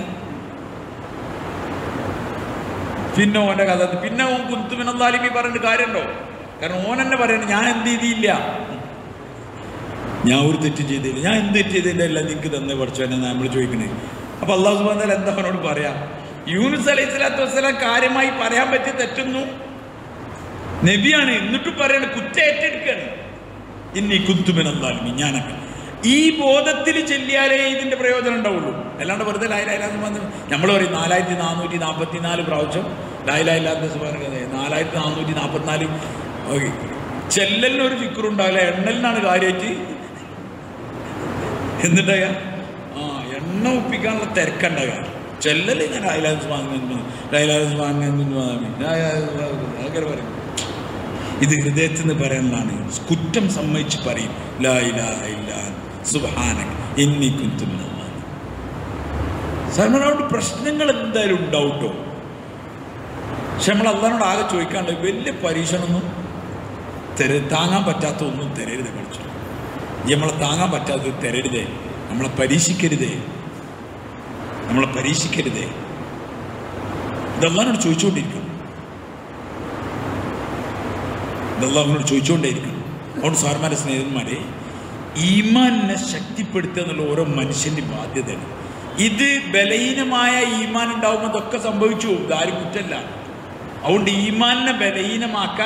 പിന്നെ ഓൻ്റെ കഥ പിന്നെ ഓൻ കുന്തുമിനദ്ദാലിമി പറഞ്ഞിട്ട് കാര്യമുണ്ടോ കാരണം ഓൻ എന്നെ പറയണം ഞാൻ എന്ത് ചെയ്തില്ല ഞാൻ ഒരു തെറ്റ് ചെയ്തില്ല ഞാൻ എന്ത് തെറ്റ് ചെയ്തില്ല എല്ലാം നിങ്ങൾക്ക് തന്നെ പഠിച്ചോനെ നമ്മൾ ചോദിക്കുന്നത് അപ്പൊ അള്ളാഹു സുബാൻ എന്താ അവനോട് പറയാ യൂനുസ് അലൈഹി സ്വലാത്തു വസ്സലാം കാര്യമായി പറയാൻ പറ്റിയ തെറ്റൊന്നും നബിയാണ് എന്നിട്ടും പറയണ കുറ്റ ഏറ്റെടുക്കുകയാണ് ഇനി കുത്തുമെന്നാലും ഞാനൊക്കെ ഈ ബോധത്തിൽ ചെല്ലിയാലേ ഇതിന്റെ പ്രയോജനം ഉണ്ടാവുള്ളൂ അല്ലാണ്ട് വെറുതെ ലായിലായില്ലാന്ന് വന്ന് നമ്മൾ പറയും നാലായിരത്തി നാനൂറ്റി നാൽപ്പത്തി നാല് പ്രാവശ്യം ലായിലായില്ലാത്ത സുബാന നാലായിരത്തി നാനൂറ്റി നാൽപ്പത്തിനാല് ചെല്ലലിന് ഒരു ഫിക്കറുണ്ടാവില്ല എണ്ണലിനാണ് കാര്യമായിട്ട് എന്നിട്ടയ ആ എണ്ണ ഒപ്പിക്കാനുള്ള തിരക്കുണ്ടാകുക ചെല്ലൽ ഞാൻ ലൈലാൻസ് വാങ്ങുന്നു ലൈലാൻസ് വാങ്ങുന്നു അങ്ങനെ പറയും ഇത് ഹൃദയത്തിൽ നിന്ന് പറയാനുള്ളതാണ് കുറ്റം സമ്മതിച്ച് പറയും ലാ ഇലാഹ ഇല്ലാ സുബ്ഹാനക ഇന്നി കുന്തു മിനൽ ളാലിമീൻ. സൽമാനോട് പ്രശ്നങ്ങൾ എന്തായാലും ഉണ്ടാവും ട്ടോ പക്ഷെ നമ്മൾ അള്ളഹാനോട് ആകെ ചോദിക്കാണ്ട് വലിയ പരീക്ഷണമൊന്നും തര താങ്ങാൻ പറ്റാത്ത ഒന്നും തരരുത് കളിച്ചു നമ്മളെ താങ്ങാൻ പറ്റാത്തത് തരരുതേ നമ്മളെ പരീക്ഷിക്കരുതേ നമ്മളെ പരീക്ഷിക്കരുതേ ഇതല്ലാനോട് ചോദിച്ചുകൊണ്ടിരിക്കണം ഇതല്ലാഹുനോട് ചോദിച്ചുകൊണ്ടേയിരിക്കണം അതുകൊണ്ട് സാർമാരെ സ്നേഹിതന്മാരെ ഈമാനിനെ ശക്തിപ്പെടുത്തുക എന്നുള്ള ഓരോ മനുഷ്യന്റെ ബാധ്യതയാണ് ഇത് ബലഹീനമായ ഈമാൻ ഉണ്ടാവുമ്പോൾ ഇതൊക്കെ സംഭവിച്ചു പോകും ഇതാരും കുറ്റല്ല അതുകൊണ്ട് ഈമാനിനെ ബലഹീനമാക്കാൻ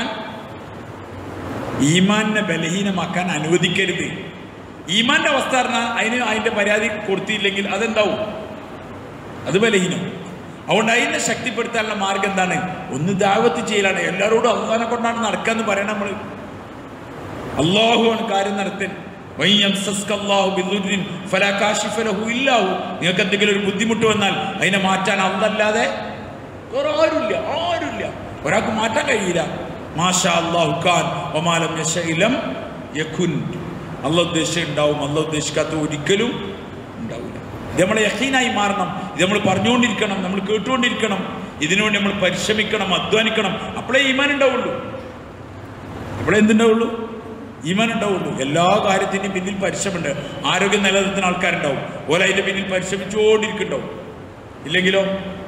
ഈമാനിനെ ബലഹീനമാക്കാൻ അനുവദിക്കരുത് ഈമാന്റെ അവസ്ഥ പറഞ്ഞാൽ അതിന് അതിന്റെ പരാതി കൊടുത്തില്ലെങ്കിൽ അതെന്താവും അത് ബലഹീനം അതുകൊണ്ട് അതിനെ ശക്തിപ്പെടുത്താനുള്ള മാർഗം എന്താണ് ഒന്ന് ദാവത്ത് ചെയ്യലാണ് എല്ലാവരോടും അള്ളഹാനെ കൊണ്ടാണ് നടക്കാന്ന് പറയണം നമ്മൾ അള്ളാഹുവാണ് കാര്യം നടത്തൽ വൈ യംസസ്ക അല്ലാഹു ബിദുർരിൻ ഫലാ കാശിഫ ലഹു ഇല്ലാഹു. നിങ്ങൾക്ക് എന്തെങ്കിലും ഒരു ബുദ്ധിമുട്ട് വന്നാൽ അതിനെ മാറ്റാൻ അല്ലല്ലാതെ വേറെ ആരുമില്ല ആരുമില്ല ഒരാൾക്ക് മാറ്റാൻ കഴിയില്ല മാഷാ അല്ലാഹു ഖാൻ ഒമാലം യശഇലം യഖുൻ അല്ല ഉദ്ദേശിച്ച ഉണ്ടാവും അല്ല ഉദ്ദേശിക്കാത്ത ഒരിക്കലും ഉണ്ടാവില്ല ഇത് നമ്മളെ യഹീനായി മാറണം ഇത് നമ്മൾ പറഞ്ഞുകൊണ്ടിരിക്കണം നമ്മൾ കേട്ടുകൊണ്ടിരിക്കണം ഇതിനുവേണ്ടി നമ്മൾ പരിശ്രമിക്കണം അധ്വാനിക്കണം അപ്പോഴേ ഈമാൻ ഉണ്ടാവുള്ളൂ അപ്പോഴേ എന്തുണ്ടാവുള്ളൂ ഈമാൻ ഉണ്ടാവുള്ളൂ എല്ലാ കാര്യത്തിൻ്റെയും പിന്നിൽ പരിശ്രമമുണ്ട് ആരോഗ്യം നിലനിർത്തുന്ന ആൾക്കാരുണ്ടാവും ഓല അതിൻ്റെ പിന്നിൽ പരിശ്രമിച്ചുകൊണ്ടിരിക്കുന്നുണ്ടാവും ഇല്ലെങ്കിലോ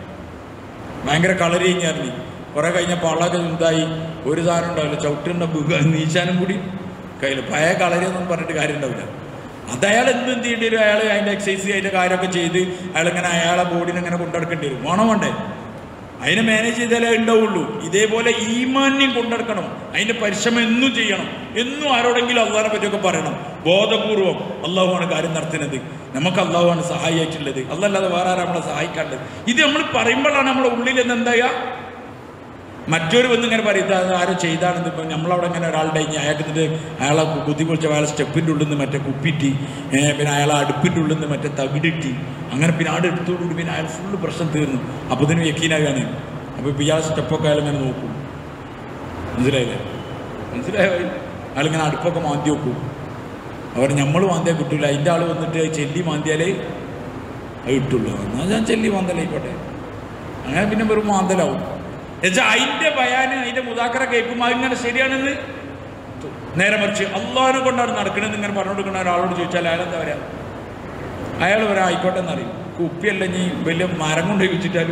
ഭയങ്കര കളരി കഴിഞ്ഞായിരുന്നു കുറെ കഴിഞ്ഞപ്പോൾ ആളൊക്കെ ഇതായി ഒരു സാധനം ഉണ്ടാവില്ല ചവിട്ടുണ്ട ബുഗ നീച്ചാനും കൂടി കയ്യിൽ പഴയ കളരിയൊന്നും പറഞ്ഞിട്ട് കാര്യം ഉണ്ടാവില്ല അത് അയാൾ എന്ത് എന്ത് ചെയ്യേണ്ടി വരും അയാൾ അതിൻ്റെ എക്സസൈസ് അതിൻ്റെ കാര്യമൊക്കെ ചെയ്ത് അയാൾ ഇങ്ങനെ അയാളെ ബോഡിനെ ഇങ്ങനെ കൊണ്ടെടുക്കേണ്ടി വരും വേണോ വേണ്ടേ അതിനെ മാനേജ് ചെയ്താലേ ഉണ്ടാവുള്ളൂ ഇതേപോലെ ഈമാന്യം കൊണ്ടെടുക്കണം അതിന്റെ പരിശ്രമം എന്നും ചെയ്യണം എന്നും ആരോടെങ്കിലും അള്ളാഹിനെ പറ്റിയൊക്കെ പറയണം ബോധപൂർവം അള്ളാഹുവാണ് കാര്യം നടത്തുന്നത് നമുക്ക് അള്ളാഹുവാണ് സഹായിച്ചിട്ടുള്ളത് അല്ലല്ലാതെ വേറെ ആരാ നമ്മളെ സഹായിക്കാനുള്ളത് ഇത് നമ്മൾ പറയുമ്പോഴാണ് നമ്മുടെ ഉള്ളിൽ എന്ന് എന്താ മറ്റൊരു വന്ന് ഇങ്ങനെ പറയും ഇത് അത് ആരോ ചെയ്താണെന്ന് ഇപ്പം നമ്മളവിടെ ഇങ്ങനെ ഒരാളുടെ കഴിഞ്ഞ് അയാൾക്ക് എന്നിട്ട് അയാളെ കുത്തി പൊളിച്ച് അയാളെ സ്റ്റെപ്പിൻ്റെ ഉള്ളിൽ നിന്ന് മറ്റേ കുപ്പിറ്റി ഏ, പിന്നെ അയാളെ അടുപ്പിൻ്റെ ഉള്ളിൽ നിന്ന് മറ്റേ തകിടിട്ടി അങ്ങനെ പിന്നെ ആട് എടുത്തോടുകൂടി പിന്നെ അയാൾ ഫുള്ള് പ്രശ്നം തീർന്നു അപ്പോൾ ഇതിന് യക്കീനാകാണ് അപ്പോൾ ഇപ്പം ഇയാളെ സ്റ്റെപ്പൊക്കെ അയാൾ ഇങ്ങനെ നോക്കും മനസ്സിലായില്ലേ മനസ്സിലായോ അയാളിങ്ങനെ അടുപ്പൊക്കെ മാന്തി വെക്കും അവർ നമ്മൾ മാന്തിയാൽ കിട്ടില്ല അതിൻ്റെ ആൾ വന്നിട്ട് ചെല്ലി മാന്തിയാലേ അത് കിട്ടുള്ളൂ എന്നാൽ ഞാൻ ചെല്ലി മാന്തലായിക്കോട്ടെ അങ്ങനെ പിന്നെ വെറും മാന്തലാവും എന്നുവെച്ചാൽ അതിന്റെ ബയാന് അതിന്റെ മുതാക്കറ കേൾക്കുമ്പോൾ അതിങ്ങനെ ശരിയാണെന്ന് തോ- നേരെ മറിച്ച് അള്ളാഹിനെ കൊണ്ടാണ് നടക്കണമെന്ന് ഇങ്ങനെ പറഞ്ഞുകൊടുക്കുന്ന ഒരാളോട് ചോദിച്ചാൽ അയാൾ എന്താ പറയാ അയാൾ പറയാം ആയിക്കോട്ടെ എന്നറിയും കുപ്പിയല്ല ഇനി വലിയ മരം കൊണ്ട് വെച്ചിട്ടാലും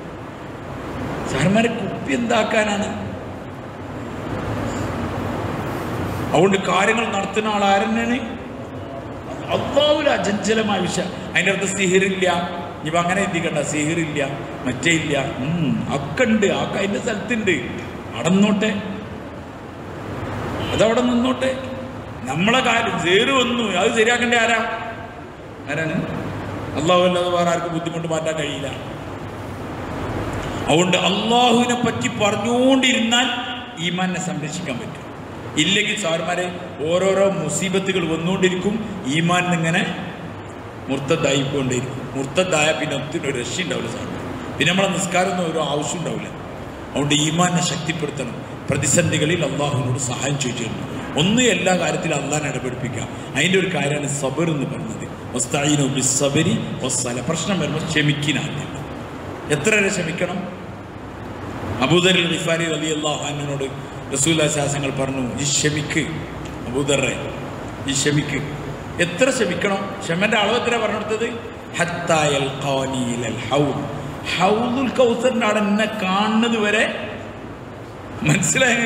സാറന്മാരെ കുപ്പി എന്താക്കാനാണ് അതുകൊണ്ട് കാര്യങ്ങൾ നടത്തുന്ന ആൾ ആരെന്നാണ് അള്ളാഹുല അജഞ്ചലമായ വിഷയം അതിൻ്റെ അർത്ഥം സിഹിറില്ല ഇപ്പം അങ്ങനെ എത്തിക്കണ്ട സിഹിറില്ല മറ്റേ ഇല്ല ഉം, ഒക്കെ ഉണ്ട് ആ അതിൻ്റെ സ്ഥലത്തുണ്ട് അടന്നോട്ടെ അതവിടെ നിന്നോട്ടെ നമ്മളെ കാര്യം സേറ് വന്നു അത് ശരിയാക്കേണ്ട ആരാ ആരാണ് അള്ളാഹു അല്ലാതെ വേറെ ആർക്കും ബുദ്ധിമുട്ട് മാറ്റാൻ കഴിയില്ല അതുകൊണ്ട് അള്ളാഹുവിനെ പറ്റി പറഞ്ഞുകൊണ്ടിരുന്നാൽ ഈമാനെ സംരക്ഷിക്കാൻ പറ്റും ഇല്ലെങ്കിൽ സാർമാരെ ഓരോരോ മുസീബത്തുകൾ വന്നുകൊണ്ടിരിക്കും ഈമാൻ ഇങ്ങനെ മുർത്തദ്ദായിക്കൊണ്ടിരിക്കും മുർത്തദ്ദായ പിന്നെ ഒത്തിരി ഒരു രക്ഷ ഉണ്ടാവില്ല സാറിന് പിന്നെ നമ്മളെ നിസ്കാരമൊന്നും ഒരു ആവശ്യം ഉണ്ടാവില്ല അതുകൊണ്ട് ഈമാനെ ശക്തിപ്പെടുത്തണം പ്രതിസന്ധികളിൽ അള്ളാഹുവിനോട് സഹായം ചോദിച്ചിട്ടുണ്ട് ഒന്ന് എല്ലാ കാര്യത്തിലും അള്ളാഹിനെ ഇടപെടിപ്പിക്കുക അതിൻ്റെ ഒരു കാര്യമാണ് സബർ എന്ന് പറയുന്നത് വസ്തായിനോ ബിസബരി വസ്സല പ്രശ്നം വരുമ്പോൾ ക്ഷമിക്കിനാദ്യം എത്ര വരെ ക്ഷമിക്കണം അബൂദർ റിഫാരി അലി അള്ളാഹാനോട് റസൂല്ല ശാസങ്ങൾ പറഞ്ഞു ഈ ക്ഷമിക്ക് അബൂദറെ ഈ ക്ഷമിക്ക് എത്ര ക്ഷമിക്കണം ക്ഷമന്റെ അളവ് എത്ര പറഞ്ഞെടുത്തത് ഹത്തായൽ ഖാനിയിലൽ ഹൗദ് ഹൗദുൽ കൗസറിന്റെ അവിടെ എന്നെ കാണുന്നത് വരെ മനസ്സിലായ നിങ്ങൾക്ക്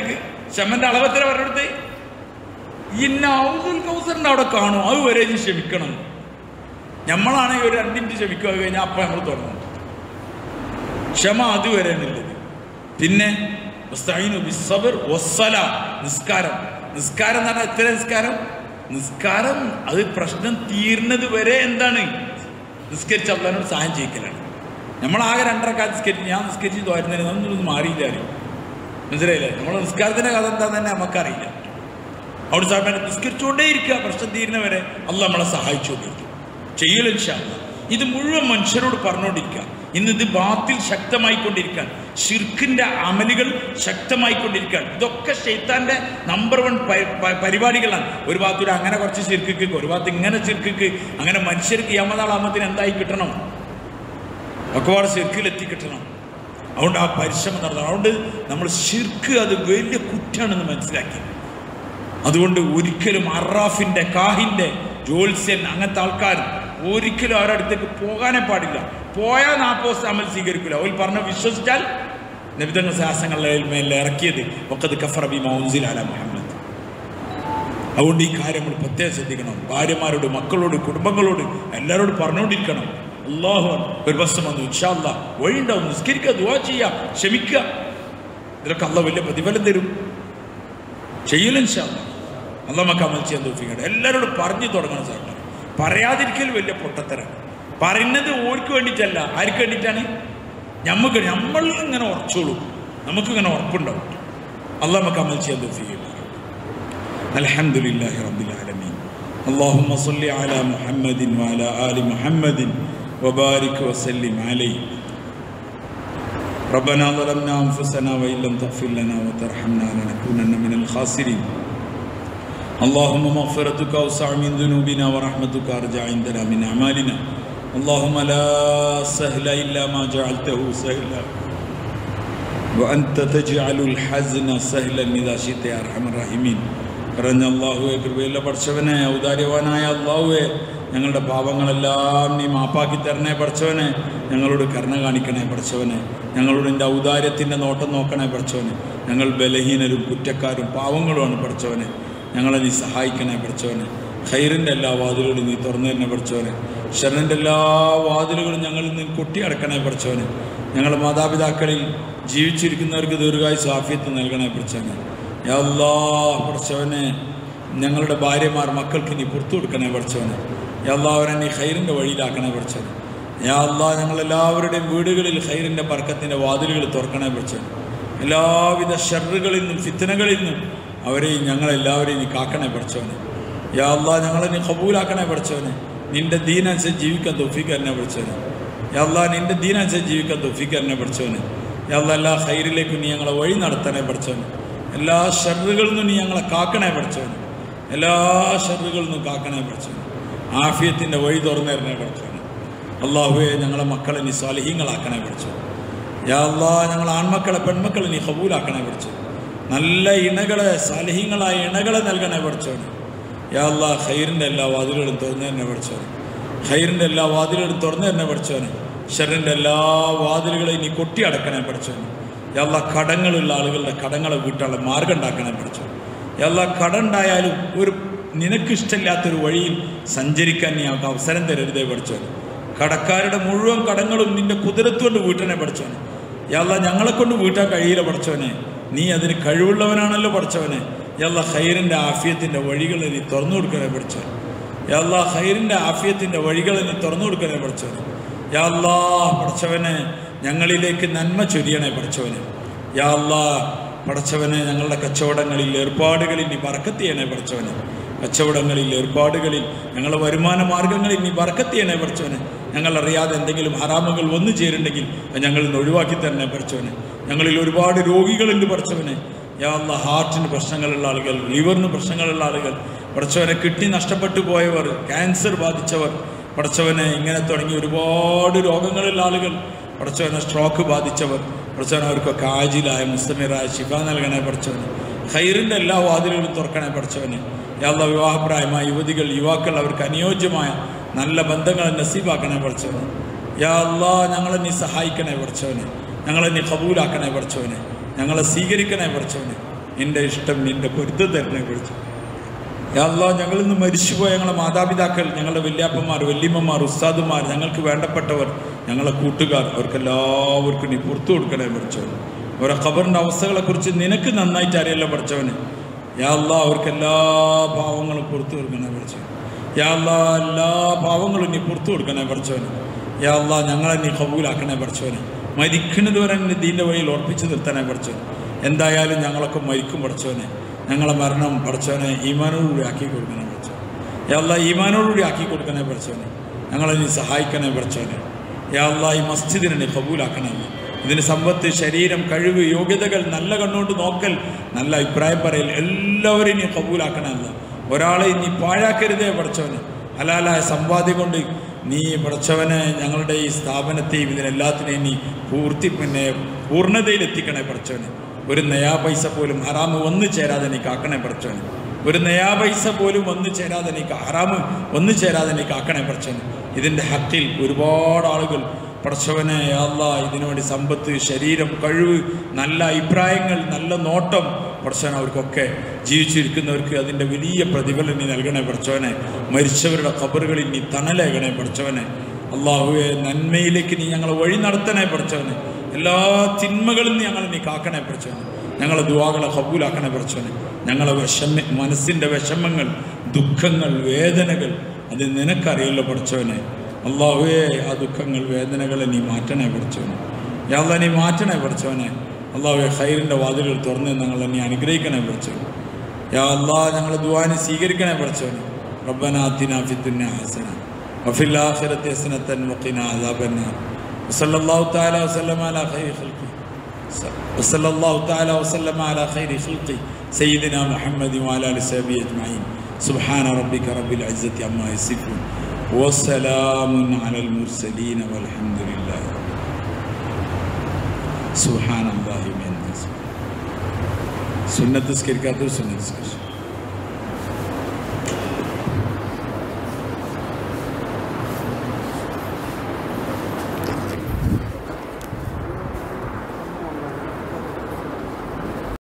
ക്ഷമന്റെ അളവത്തിന് പറഞ്ഞെടുത്ത് ഇന്ന ഔദുൽ കൗസറിന്റെ അവിടെ കാണും അത് വരെ ഇനി ക്ഷമിക്കണം നമ്മളാണെങ്കിൽ ഒരു രണ്ട് മിനിറ്റ് ക്ഷമിക്കുക കഴിഞ്ഞാൽ അപ്പം നമ്മൾ തുടങ്ങും ക്ഷമ അതുവരെ എന്നുള്ളത് പിന്നെ വസ്തഈനു ബിസ്സബ്ർ വസ്സലാം. നിസ്കാരം നിസ്കാരം എന്ന് പറഞ്ഞാൽ എത്ര നിസ്കാരം നിസ്കാരം അത് പ്രശ്നം തീർന്നത് വരെ എന്താണ് നിസ്കരിച്ച് അള്ളഹാനോട് സഹായം ചെയ്യിക്കലാണ് നമ്മളാകെ രണ്ടരക്കാലത്ത് നിസ്കരിച്ച് ഞാൻ നിസ്കരിച്ച് തോരുന്നതിന് ഒന്നും മാറിയില്ല ആരും. മനസ്സിലായില്ലേ നമ്മൾ നിസ്കാരത്തിന്റെ കഥ എന്താന്ന് തന്നെ നമുക്കറിയില്ല അവിടെ സാധാരണ നിസ്കരിച്ചുകൊണ്ടേ ഇരിക്കുക പ്രശ്നം തീരുന്നവരെ അല്ല നമ്മളെ സഹായിച്ചുകൊണ്ടിരിക്കും ചെയ്യലും ഇൻഷാല്ല ഇത് മുഴുവൻ മനുഷ്യരോട് പറഞ്ഞുകൊണ്ടിരിക്കുക ഇന്ന് ഇത് ബാത്തിൽ ശക്തമായിക്കൊണ്ടിരിക്കാൻ ഷിർക്കിന്റെ അമലുകൾ ശക്തമായിക്കൊണ്ടിരിക്കാൻ ഇതൊക്കെ ഷെയ്ത്താന്റെ നമ്പർ വൺ പരിപാടികളാണ് ഒരു ഭാഗത്തൂടെ അങ്ങനെ കുറച്ച് ചിർക്കിക്ക് ഒരു ഭാഗത്ത് ഇങ്ങനെ ചിർക്കിക്ക് അങ്ങനെ മനുഷ്യർക്ക് യമനാളാമത്തിന് എന്തായി കിട്ടണം ഒക്കെപാട് ശിർക്കിലെത്തി കിട്ടണം അതുകൊണ്ട് ആ പരിശ്രമം നടത്തണം അതുകൊണ്ട് നമ്മൾ ശിർക്ക് അത് വലിയ കുറ്റാണെന്ന് മനസ്സിലാക്കി അതുകൊണ്ട് ഒരിക്കലും അറാഫിന്റെ കാഹിന്റെ ജോത്സ്യൻ അങ്ങനത്തെ ആൾക്കാർ ഒരിക്കലും അവരുടെ അടുത്തേക്ക് പോകാനേ പാടില്ല പോയാൽ നാപ്പോസ് അമൽ സ്വീകരിക്കില്ല അവർ പറഞ്ഞ വിശ്വസിച്ചാൽ നബിതങ്ങൾ ശാസങ്ങളുടെ മേലെ ഇറക്കിയത് ഒക്കത് കഫർ ബി മൗൻസിൽ അല മുഹമ്മദ് അതുകൊണ്ട് ഈ കാര്യങ്ങൾ പ്രത്യേകം ശ്രദ്ധിക്കണം ഭാര്യമാരോട് മക്കളോട് കുടുംബങ്ങളോട് എല്ലാവരോടും പറഞ്ഞുകൊണ്ടിരിക്കണം അള്ളാഹു ഒരു ബസ് വന്നു ഇൻഷാല്ല വഴിയുണ്ടാവും നിസ്കരിക്കുക ദുവാ ചെയ്യുക ക്ഷമിക്കുക ഇതിലൊക്കെ അള്ള വലിയ പ്രതിഫലം തരും ചെയ്യലും ഇൻഷാല്ല അല്ല നമുക്ക് അമൽ ചെയ്യാൻ തോഫിക്കട്ടെ എല്ലാവരോടും പറഞ്ഞു തുടങ്ങണം സാർ പറയാതിരിക്കൽ വലിയ പൊട്ടത്തരം പറയുന്നത് ഓർക്ക് വേണ്ടിയിട്ടല്ല ആർക്ക് വേണ്ടിയിട്ടാണ് നമുക്ക് നമ്മൾ ഇങ്ങനെ ഉറച്ചോളൂ നമുക്കിങ്ങനെ ഉറപ്പുണ്ടാവും അല്ല നമുക്ക് അമൽ ചെയ്യാൻ തോഫിക്കും الحمد لله رب العالمين اللهم صل على محمد وعلى آل محمد وبارك وسلم عليه ربنا ظلمنا أنفسنا وإن لم تغفر لنا وترحمنا لنكونن من الخاسرين اللهم مغفرتك أوسع من ذنوبنا ورحمتك أرجع عندنا من أعمالنا اللهم لا سهل إلا ما جعلته سهلا وأنت تجعل الحزن سهلا إذا شئت يا أرحم الراحمين പറഞ്ഞ അള്ളാഹുവെ കൃപയുള്ള പഠിച്ചവനെ ഔദാര്യവാനായ അള്ളാഹുവെ ഞങ്ങളുടെ പാപങ്ങളെല്ലാം നീ മാപ്പാക്കി തരണേ പഠിച്ചവനെ ഞങ്ങളോട് കരുണ കാണിക്കണേ പഠിച്ചവനെ ഞങ്ങളോട് എൻ്റെ ഔദാര്യത്തിൻ്റെ നോട്ടം നോക്കണേ പഠിച്ചവനെ ഞങ്ങൾ ബലഹീനരും കുറ്റക്കാരും പാവങ്ങളുമാണ് പഠിച്ചവനെ ഞങ്ങളെ നീ സഹായിക്കണേ പഠിച്ചവനെ ഖൈറിൻ്റെ എല്ലാ വാതിലുകളും നീ തുറന്നു തന്നെ പഠിച്ചവനെ ഷറിൻ്റെ എല്ലാ വാതിലുകളും ഞങ്ങളിൽ നിന്ന് കൊട്ടി അടക്കണേ പഠിച്ചവനെ ഞങ്ങളുടെ മാതാപിതാക്കളിൽ ജീവിച്ചിരിക്കുന്നവർക്ക് ദീർഘായുസ് ആഫിയത്ത് നൽകണേ പഠിച്ചവനെ യാ അല്ലാ പഠിച്ചവനെ ഞങ്ങളുടെ ഭാര്യമാർ മക്കൾക്ക് നീ പുറത്തു കൊടുക്കണേ പഠിച്ചവനെ യാ അല്ലാ അവരെ നീ ഖൈറിൻ്റെ വഴിയിലാക്കണേ പഠിച്ചവനെ യാ അല്ലാ ഞങ്ങളെല്ലാവരുടെയും വീടുകളിൽ ഖൈറിൻ്റെ പറക്കത്തിൻ്റെ വാതിലുകൾ തുറക്കണേ പഠിച്ചവനെ എല്ലാവിധ ഷർറുകളിൽ നിന്നും ഫിത്തനകളിൽ നിന്നും അവരെയും ഞങ്ങളെല്ലാവരെയും നീ കാക്കണേ പഠിച്ചവനെ യാ അല്ലാ ഞങ്ങളെ നീ കബൂലാക്കണേ പഠിച്ചവനെ നിന്റെ ദീനനുസരിച്ച് ജീവിക്കാൻ തൊഫീക്ക് എന്നെ പഠിച്ചവനെ യാ അല്ലാ നിന്റെ ദീനനുസരിച്ച് ജീവിക്കാൻ തൊഫീക്ക് എന്നെ പഠിച്ചവനെ യാ അല്ലാ എല്ലാ ഖൈറിലേക്കും നീ ഞങ്ങളെ വഴി നടത്തണേ പഠിച്ചവനെ എല്ലാ ഷർറുകളിൽ നിന്നും നീ ഞങ്ങളെ കാക്കണേ പഠിച്ചവനെ എല്ലാ ഷർറുകളിൽ നിന്നും കാക്കണേ പഠിച്ചവനെ ആഫിയത്തിൻ്റെ വഴി തുറന്നു തരണേ പഠിച്ചവനെ അള്ളാഹുവെ ഞങ്ങളെ മക്കളെ നീ സ്വാലിഹീങ്ങളാക്കണേ പഠിച്ചു യാ അല്ലാ ഞങ്ങൾ ആൺമക്കളെ പെൺമക്കളെ നീ കബൂലാക്കണേ പഠിച്ചു നല്ല ഇണകളെ സാലിഹീങ്ങളായ ഇണകളെ നൽകണേ പഠിച്ചവനെ യാ അല്ലാ ഖൈറിൻ്റെ എല്ലാ വാതിലുകളും തുറന്നു തന്നെ പഠിച്ചവനെ ഖൈറിൻ്റെ എല്ലാ വാതിലുകളും തുറന്നു തന്നെ പഠിച്ചവനെ ഷറിൻ്റെ എല്ലാ വാതിലുകളെയും നീ കൊട്ടി അടക്കണേ പഠിച്ചവനെ യാ അല്ലാ കടങ്ങളുള്ള ആളുകളുടെ കടങ്ങളെ വീട്ടാനുള്ള മാർഗം ഉണ്ടാക്കണേ പഠിച്ചു യാ അല്ലാ കടമുണ്ടായാലും ഒരു നിനക്കിഷ്ടമില്ലാത്തൊരു വഴിയിൽ സഞ്ചരിക്കാൻ നീ അവർക്ക് അവസരം തരരുതേ പഠിച്ചവനെ കടക്കാരുടെ മുഴുവൻ കടങ്ങളും നിന്റെ കുതിരത്ത് കൊണ്ട് വീട്ടനെ പഠിച്ചവനെ യല്ല ഞങ്ങളെ കൊണ്ട് വീട്ടാൻ കഴിയില്ല പഠിച്ചവനെ നീ അതിന് കഴിവുള്ളവനാണല്ലോ പഠിച്ചവനെ യല്ല ഹൈറിൻ്റെ ആഫിയത്തിൻ്റെ വഴികളെ നീ തുറന്നു കൊടുക്കണേ പഠിച്ചവൻ യല്ല ഹൈറിൻ്റെ ആഫിയത്തിൻ്റെ വഴികളെ നീ തുറന്നു കൊടുക്കണേ പഠിച്ചവനെ യല്ലാ പഠിച്ചവനെ ഞങ്ങളിലേക്ക് നന്മ ചൊരിയണേ പഠിച്ചവനെ യാല്ലാ പഠിച്ചവനെ ഞങ്ങളുടെ കച്ചവടങ്ങളിൽ ഏർപ്പാടുകളിൽ നീ ബർക്കത്ത് ചെയ്യണേ പഠിച്ചവനെ കച്ചവടങ്ങളിൽ ഏർപ്പാടുകളിൽ ഞങ്ങളുടെ വരുമാന മാർഗങ്ങളിൽ നീ ബർക്കത്ത് ചെയ്യണേ പഠിച്ചവനെ ഞങ്ങൾ അറിയാതെ എന്തെങ്കിലും ഹറാമുകൾ വന്നു ചേരുണ്ടെങ്കിൽ അത് ഞങ്ങളിൽ നിന്ന് ഒഴിവാക്കി തന്നെ പഠിച്ചവനെ ഞങ്ങളിൽ ഒരുപാട് രോഗികളുണ്ട് പഠിച്ചവനെ യാള്ള ഹാർട്ടിന് പ്രശ്നങ്ങളുള്ള ആളുകൾ ലിവറിന് പ്രശ്നങ്ങളുള്ള ആളുകൾ പഠിച്ചവനെ കിഡ്നി നഷ്ടപ്പെട്ടു പോയവർ ക്യാൻസർ ബാധിച്ചവർ പഠിച്ചവനെ ഇങ്ങനെ തുടങ്ങി ഒരുപാട് രോഗങ്ങളുള്ള ആളുകൾ പഠിച്ചവനെ സ്ട്രോക്ക് ബാധിച്ചവർ പഠിച്ചവൻ അവർക്കൊക്കെ ആജിലായ മുസ്തമിറായ ശിഫ നൽകണേ പഠിച്ചവന് ഖൈറിൻ്റെ എല്ലാ വാതിലുകളും തുറക്കണേ പഠിച്ചവന് യാള്ള വിവാഹപ്രായമായ യുവതികൾ യുവാക്കൾ അവർക്ക് അനുയോജ്യമായ നല്ല ബന്ധങ്ങളെ നസീബാക്കണേ പഠിച്ചവന് യാ അല്ലാ ഞങ്ങളെ നീ സഹായിക്കണേ പഠിച്ചവനെ ഞങ്ങളെ നീ കബൂലാക്കണേ പഠിച്ചവനെ ഞങ്ങളെ സ്വീകരിക്കണേ പഠിച്ചവനെ നിന്റെ ഇഷ്ടം നിന്റെ പൊരുത്തം തരണേ പഠിച്ചു യാല്ലാ ഞങ്ങളിന്ന് മരിച്ചുപോയ ഞങ്ങളെ മാതാപിതാക്കൾ ഞങ്ങളുടെ വല്യാപ്പന്മാർ വല്യമ്മമാർ ഉസ്താദുമാർ ഞങ്ങൾക്ക് വേണ്ടപ്പെട്ടവർ ഞങ്ങളെ കൂട്ടുകാർ അവർക്കെല്ലാവർക്കും നീ പുറത്തു കൊടുക്കണേ പഠിച്ചവൻ ഓരോ ഖബറിൻ്റെ അവസ്ഥകളെക്കുറിച്ച് നിനക്ക് നന്നായിട്ട് അറിയല്ലോ പഠിച്ചവന് യാല്ലാ അവർക്ക് എല്ലാ പാവങ്ങളും പുറത്തു കൊടുക്കണേ പഠിച്ചവൻ യാല്ലാ എല്ലാ പാവങ്ങളും നീ പുറത്തു കൊടുക്കണേ പഠിച്ചവന് യാല്ലാ ഞങ്ങളെ നീ കബൂലാക്കണേ പഠിച്ചവന് മരിക്കുന്നത് വരെ നീ ദീൻ്റെ വഴിയിൽ ഉറപ്പിച്ചു നിർത്തണേ പഠിച്ചവൻ എന്തായാലും ഞങ്ങളൊക്കെ മരിക്കും പഠിച്ചവനെ ഞങ്ങളെ മരണം പഠിച്ചവനെ ഈമാനോടുകൂടി ആക്കി കൊടുക്കണേ പഠിച്ചവൻ യാല്ല ഈമാനോടുകൂടി ആക്കി കൊടുക്കണേ പഠിച്ചവനെ ഞങ്ങളെ നീ സഹായിക്കണേ പഠിച്ചവനെ യാല്ല ഈ മസ്ജിദിനെ നീ കബൂലാക്കണേ ഇതിന് സമ്പത്ത് ശരീരം കഴിവ് യോഗ്യതകൾ നല്ല കണ്ണുകൊണ്ട് നോക്കൽ നല്ല അഭിപ്രായം പറയൽ എല്ലാവരെയും നീ കബൂലാക്കണമല്ല ഒരാളെ നീ പാഴാക്കരുതേ പഠിച്ചവന് ഹലാലായ സമ്പാദ്യം കൊണ്ട് നീ പഠിച്ചവനെ ഞങ്ങളുടെ ഈ സ്ഥാപനത്തെയും ഇതിനെല്ലാത്തിനെയും നീ പൂർത്തി പിന്നെ പൂർണ്ണതയിലെത്തിക്കണേ പഠിച്ചവന് ഒരു നയാ പൈസ പോലും ഹറാമ് വന്നു ചേരാതെ നീ കാക്കണേ പഠിച്ചവന് ഒരു നയാ പൈസ പോലും വന്നു ചേരാതെ നീ ഹറാമ് വന്നു ചേരാതെ നീ കാക്കണേ പഠിച്ചവന് ഇതിൻ്റെ ഹക്കിൽ ഒരുപാട് ആളുകൾ പഠിച്ചവനെ അല്ല ഇതിനുവേണ്ടി സമ്പത്ത് ശരീരം കഴിവ് നല്ല അഭിപ്രായങ്ങൾ നല്ല നോട്ടം പഠിച്ചവൻ അവർക്കൊക്കെ ജീവിച്ചിരിക്കുന്നവർക്ക് അതിൻ്റെ വലിയ പ്രതിഫലം നീ നൽകണേ പഠിച്ചവനെ മരിച്ചവരുടെ ഖബറുകളിൽ നീ തണലേകണേ പഠിച്ചവനെ അള്ളാഹുവെ നന്മയിലേക്ക് നീ ഞങ്ങളെ വഴി നടത്തണേ പഠിച്ചവനെ എല്ലാ തിന്മകളും നീ ഞങ്ങളെ നീ കാക്കണേ പഠിച്ചവനെ ഞങ്ങളെ ദുവാകളെ കബൂലാക്കണേ പഠിച്ചവനെ ഞങ്ങളെ വിഷമ മനസ്സിൻ്റെ വിഷമങ്ങൾ ദുഃഖങ്ങൾ വേദനകൾ അത് നിനക്കറിയല്ലോ പഠിച്ചവനെ അള്ളാഹുവേ ആ ദുഃഖങ്ങൾ വേദനകളെ നീ മാറ്റണേ പഠിച്ചവനെ യാള നീ മാറ്റണേ പഠിച്ചവനെ അള്ളാഹുവെ ഖൈറിൻ്റെ വാതിലുകൾ തുറന്ന് ഞങ്ങളെ നീ അനുഗ്രഹിക്കണേ പഠിച്ചവനെ യാ അള്ളാഹ് ഞങ്ങളെ ദുവാനെ സ്വീകരിക്കണേ പഠിച്ചവനെ ربنا آتنا في الدنيا حسنة وفي الآخرة حسنة وقنا عذاب النار وصلى الله تعالى وسلم على خير خلقه وصلى الله تعالى وسلم على خير خلقه سيدنا محمد وعلى آله وصحبه أجمعين سبحان ربك رب العزة عما يصفون وسلام على المرسلين والحمد لله سبحان الله من سنة تذكر كاتو سنة تذكر